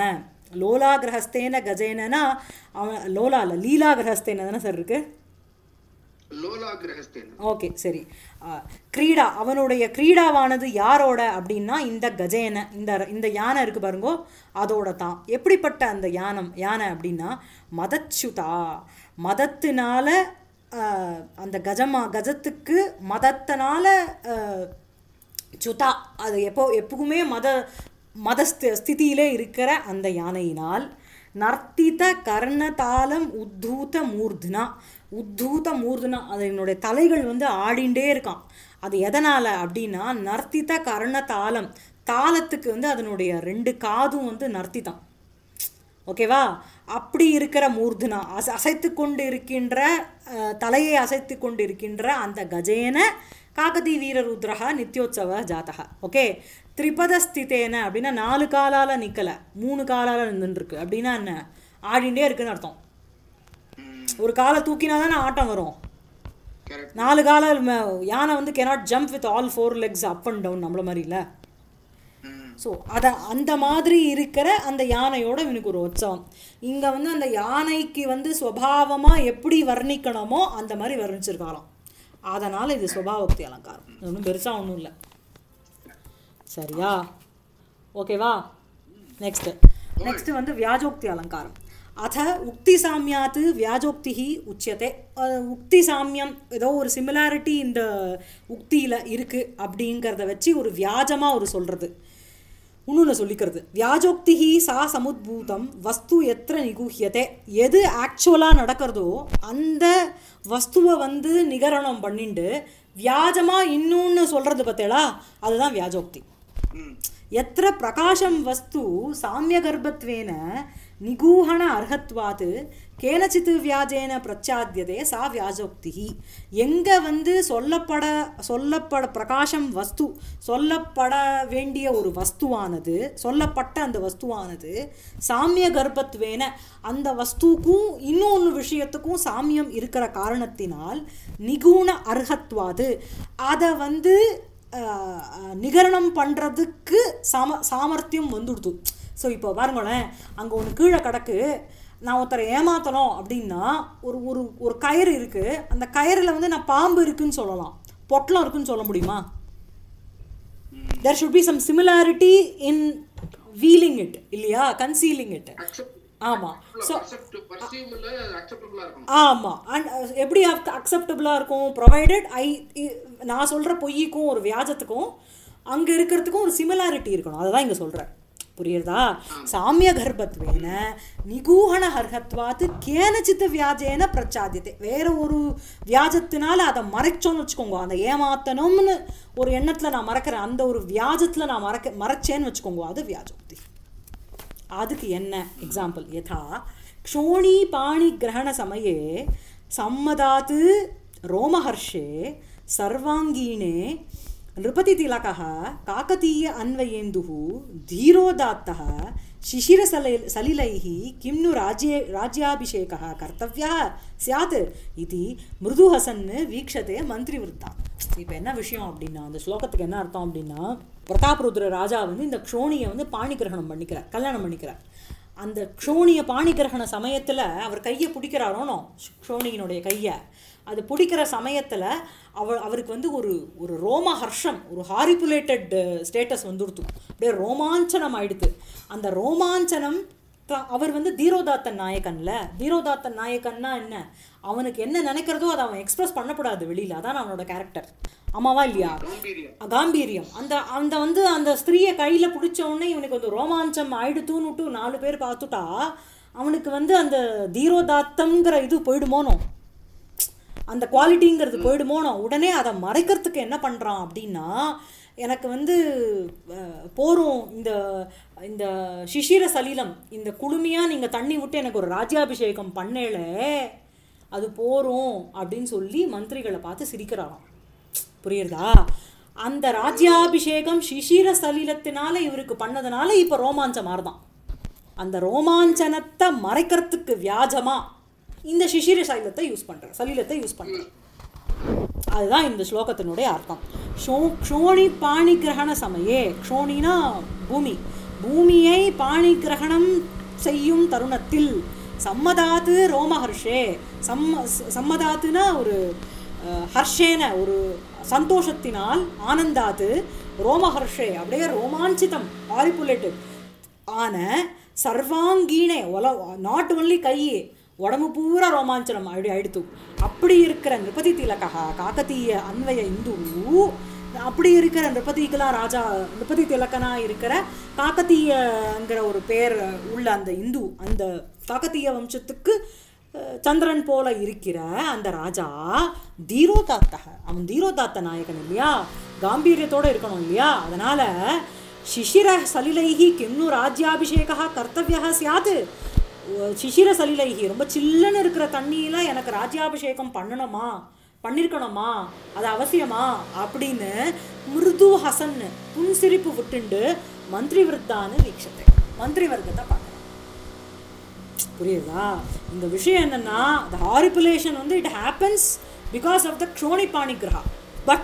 லோலாகிரஹஸ்தேன கஜேனனா அவன் லோலா இல்லை லீலாகிரஹஸ்தேன தானே சார் இருக்கு லோலாகிரகஸ்தேன ஓகே சரி ஆ, கிரீடா அவனுடைய கிரீடாவானது யாரோட அப்படின்னா இந்த கஜேன இந்த இந்த யானை இருக்கு பாருங்கோ அதோட தான் எப்படிப்பட்ட அந்த யானம் யானை அப்படின்னா மதச்சுதா மதத்தினால ஆ, அந்த கஜமா கஜத்துக்கு மதத்தினால ஆ, சுதா அது எப்போ எப்பவுமே மத மத ஸ்தி- ஸ்திதியிலே இருக்கிற அந்த யானையினால் நர்த்தித கர்ணதாளம் உத்தூத மூர்தனா உத்தூத மூர்தனா அது என்னுடைய தலைகள் வந்து ஆடிண்டே இருக்கான் அது எதனால் அப்படின்னா நர்த்தித கர்ணதாளம் தாளத்துக்கு வந்து அதனுடைய ரெண்டு காதும் வந்து நர்த்திதான் ஓகேவா அப்படி இருக்கிற மூர்தனா அச அசைத்து கொண்டு இருக்கின்ற அஹ், தலையை அசைத்து கொண்டு இருக்கின்ற அந்த கஜேன காகதி வீரருத்ரஹா நித்யோத்சவ ஜாதகா ஓகே திரிபத ஸ்திதேன அப்படின்னா நாலு காலால நிக்கல மூணு காலால நின்றுருக்கு அப்படின்னா என்ன ஆடிண்டே இருக்குன்னு அர்த்தம் ஒரு காலை தூக்கினா தானே ஆட்டம் வரும் கரெக்ட் நாலு கால ம- யானை வந்து cannot jump with all four legs up and down நம்மள மாதிரி இல்லை ஸோ அதை அந்த மாதிரி இருக்கிற அந்த யானையோட இவனுக்கு ஒரு உற்சவம் இங்கே வந்து அந்த யானைக்கு வந்து சுவாவமாக எப்படி வர்ணிக்கணுமோ அந்த மாதிரி வர்ணிச்சிருக்காராம் அதனால் இது சுபாவோக்தி அலங்காரம் இது ஒன்றும் பெருசாக ஒன்றும் இல்லை சரியா ஓகேவா நெக்ஸ்ட் நெக்ஸ்ட் வந்து வியாஜோக்தி அலங்காரம் அத உக்தி சாமியாத் வியாஜோக்தி உச்சியத்தை அஹ், உக்தி சாமியம் ஏதோ ஒரு சிமிலாரிட்டி இந்த உக்தியில் இருக்குது அப்படிங்கிறத வச்சு ஒரு வியாஜமாக ஒரு சொல்கிறது இன்னொன்று சொல்லிக்கிறது வியாஜோக்திஹி சா சமுத்பூதம் வஸ்து எத்திர நிகுஹியதே எது ஆக்சுவலாக நடக்கிறதோ அந்த வஸ்துவை வந்து நிகரணம் பண்ணிண்டு வியாஜமாக இன்னொன்று சொல்கிறது பார்த்தேளா அதுதான் வியாஜோக்தி ம் எத்திர பிரகாசம் வஸ்து சாமியகர்ப்பத்வேன நிகூஹண அர்ஹத்வாத் கேனச்சித் வியாஜேன பிரச்சாத்தியதே சா வியாஜோக்தி எங்கே வந்து சொல்லப்பட சொல்லப்பட பிரகாசம் வஸ்து சொல்லப்பட வேண்டிய ஒரு வஸ்துவானது சொல்லப்பட்ட அந்த வஸ்துவானது சாமிய கர்ப்பத்வேன அந்த வஸ்துக்கும் இன்னொன்று விஷயத்துக்கும் சாமியம் இருக்கிற காரணத்தினால் நிகூண அர்ஹத்வாது அதை வந்து ஆஹ், ஆஹ், நிகரணம் பண்ணுறதுக்கு சாம சாமர்த்தியம் வந்துடுது ஸோ இப்போ பாருங்களேன் அங்கே ஒன்று கீழே கிடக்கு நான் ஒருத்தரை ஏமாத்தணும் அப்படின்னா ஒரு ஒரு ஒரு கயிறு இருக்குது அந்த கயிறில் வந்து நான் பாம்பு இருக்குன்னு சொல்லலாம் பொட்டலம் இருக்குன்னு சொல்ல முடியுமா there should be some similarity in veiling it இல்லையா கன்சீலிங் இட் அக்செப்ட் ஆமாம் ஸோ பர்செப்ட் பர்சீவ்ல அக்செப்டபிளா இருக்கும் ஆமாம் அண்ட் எப்படி அக்செப்டபுளாக இருக்கும் ப்ரொவைடட் ஐ நான் சொல்கிற பொய்யுக்கும் ஒரு வியாஜத்துக்கும் அங்கே இருக்கிறதுக்கும் ஒரு சிமிலாரிட்டி இருக்கணும் அதுதான் இங்கே சொல்கிறேன் புரியுறதா சாமிய கர்ப்பத்வேன நிகூஹண ஹர்ஹத்வாத்து கேனச்சித்த வியாஜேன பிரச்சாத்தியத்தை வேற ஒரு வியாஜத்தினால அதை மறைச்சோன்னு வச்சுக்கோங்க அந்த ஏமாத்தணும்னு ஒரு எண்ணத்தில் நான் மறக்கிறேன் அந்த ஒரு வியாஜத்தில் நான் மறக்க மறைச்சேன்னு வச்சுக்கோங்க அது வியாஜோக்தி அதுக்கு என்ன எக்ஸாம்பிள் யதா க்ஷோணி பாணி கிரகண சமயே சம்மதாத் ரோமஹர்ஷே சர்வாங்கீணே नृपतितिलकः काकतीय अन्वयेन्दुः धीरोदात्तः शिशिरसलि सलिलैः किं नु राज्ये राज्याभिषेकः कर्तव्यः स्यात् इति மிருதுஹசன் வீக்ஷதே மந்திரிவிருத்தா இப்போ என்ன விஷயம் அப்படின்னா அந்த ஸ்லோகத்துக்கு என்ன அர்த்தம் அப்படின்னா பிரதாபருத்ர ராஜா வந்து இந்த க்ஷோணியை வந்து பாணி கிரகணம் பண்ணிக்கிறார் கல்யாணம் பண்ணிக்கிறார் அந்த க்ஷோணிய பாணி கிரகண சமயத்தில் அவர் கையை பிடிக்கிறாரோனோ க்ஷோணியினுடைய கையை அது பிடிக்கிற சமயத்தில் அவர் அவருக்கு வந்து ஒரு ஒரு ரோம ஹர்ஷம் ஒரு ஹாரிபுலேட்டட் ஸ்டேட்டஸ் வந்துடுத்து அப்படியே ரோமாஞ்சனம் ஆயிடுத்து அந்த ரோமாஞ்சனம் த- அவர் வந்து தீரோதாத்தன் நாயக்கன்ல தீரோதாத்தன் நாயக்கன்னா என்ன அவனுக்கு என்ன நினைக்கிறதோ அதை அவன் எக்ஸ்பிரஸ் பண்ணக்கூடாது வெளியில் அதான் அவனோட கேரக்டர் ஆமாவா இல்லையா காம்பீரியம் காம்பீரியம் அந்த அந்த வந்து அந்த ஸ்திரீயை கையில் பிடிச்ச உடனே இவனுக்கு வந்து ரோமாஞ்சம் ஆயிடுத்துன்னுட்டு நாலு பேர் பார்த்துட்டா அவனுக்கு வந்து அந்த தீரோதாத்தம்ங்கிற இது போயிடுமோனோ அந்த குவாலிட்டிங்கிறது போயிடுமோனோ உடனே அதை மறைக்கிறதுக்கு என்ன பண்ணுறான் அப்படின்னா எனக்கு வந்து அஹ், போரும் இந்த இந்த சிசிர சலீலம் இந்த குளுமையாக நீங்கள் தண்ணி விட்டு எனக்கு ஒரு ராஜ்யாபிஷேகம் பண்ணேளே அது போரும் அப்படின்னு சொல்லி மந்திரிகளை பார்த்து சிரிக்கிறாராம் புரியுறதா அந்த ராஜ்யாபிஷேகம் சிசிர சலீலத்தினால இவருக்கு பண்ணதுனால இப்போ ரோமாஞ்சம் மாறுதான் அந்த ரோமாஞ்சனத்தை மறைக்கிறதுக்கு வியாஜமா இந்த சிசிர சைலத்தை யூஸ் பண்றேன் சலீலத்தை யூஸ் பண்றேன் அதுதான் இந்த ஸ்லோகத்தினுடைய அர்த்தம் ஷோ க்ஷோணி பாணி கிரகண சமயே க்ஷோணினா பூமி பூமியை பாணி கிரகணம் செய்யும் தருணத்தில் சம்மதாத்து ரோமஹர்ஷே சம்ம சம்மதாத்துனா ஒரு அஹ், ஹர்ஷேன ஒரு சந்தோஷத்தினால் ஆனந்தாத்து ரோமஹர்ஷே அப்படியே ரோமாஞ்சிதம் ஆரிப்புலேட்டட் ஆன சர்வாங்கீனே ஒல நாட் ஒன்லி கை உடம்பு பூரா ரோமாஞ்சனம் அப்படி ஆயிடுத்து அப்படி இருக்கிற நிருபதி திலகா காக்கத்தீய அன்வய இந்து அப்படி இருக்கிற நிருபதிக்கெல்லாம் ராஜா நிருபதி திலக்கனா இருக்கிற காக்கத்தீயங்கிற ஒரு பேர் உள்ள அந்த இந்து அந்த காக்கத்தீய வம்சத்துக்கு அஹ், சந்திரன் போல இருக்கிற அந்த ராஜா தீரோதாத்தக அவன் தீரோதாத்த நாயகன் இல்லையா காம்பீரியத்தோட இருக்கணும் இல்லையா அதனால சிசிர சலிலைஹி கிண்ணு ராஜ்யாபிஷேகா கர்த்தவியா சியாத் சிசிர சலிலைஹி ரொம்ப சில்லுன்னு இருக்கிற தண்ணியில எனக்கு ராஜ்யாபிஷேகம் பண்ணணுமா பண்ணிருக்கணுமா அது அவசியமா அப்படின்னு மிருது ஹசன் புன்சிரிப்பு விட்டுண்டு மந்திரி விருத்தான்னு வீக்ஷத்தை மந்திரி வர்க்கத்தை பார்க்கணும் புரியுதா இந்த விஷயம் என்னன்னா the ஹாரிபுலேஷன் வந்து it happens because of the க்ஷோணிபாணி கிரகா பட்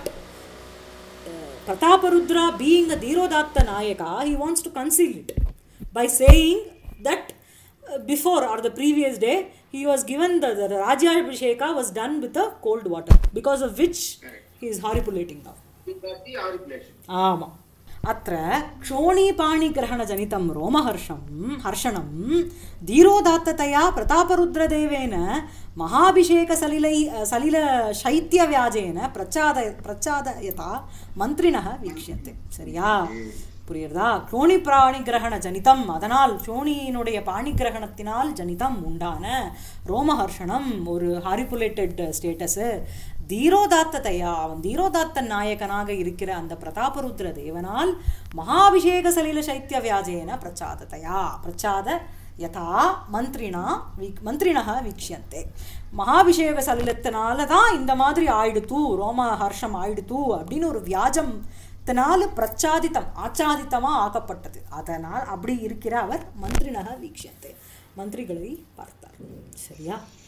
பிரதாபருத்ரா பீயிங் அ தீரோதாத்த நாயகா he wants to conceal it by saying that uh, before or the previous day he was given the, the Rajyabhisheka was done with a cold water because of which he is horripulating now विपत्ति आरिपुलेशन आमाम् अत्र क्षोणीपाणिग्रहणजनितं रोमहर्षं हर्षणं धीरोदात्ततया प्रतापरुद्रदेवेन महाभिषेकसलिलै सलिलशैत्यव्याजेन प्रचाद प्रचादयता मन्त्रिणः வீக்ஷியते சரியா புரியுறதா க்ஷோணி பிராணிகிரகண ஜனிதம் அதனால் க்ஷோணியினுடைய பாணிகிரகணத்தினால் ஜனிதம் உண்டான ரோமஹர்ஷணம் ஒரு ஹாரிபுலேட்டட் status தீரோதாத்ததையா அவன் தீரோதாத்த நாயகனாக இருக்கிற அந்த பிரதாபருத்ர தேவனால் மகாபிஷேக சலில சைத்திய வியாஜேன பிரச்சாததையா பிரச்சாத யதா மந்திரினா வீக் மந்திரினக வீக்ஷியந்தே மகாபிஷேக சலிலத்தினால தான் இந்த மாதிரி ஆயிடுத்து ரோம ஹர்ஷம் ஆயிடுத்து அப்படின்னு ஒரு வியாஜம் தனால பிரச்சாதித்தம் ஆச்சாதித்தமாக ஆக்கப்பட்டது அதனால் அப்படி இருக்கிற அவர் மந்திரினக வீக்ஷியத்தை மந்திரிகளை பார்த்தார் சரியா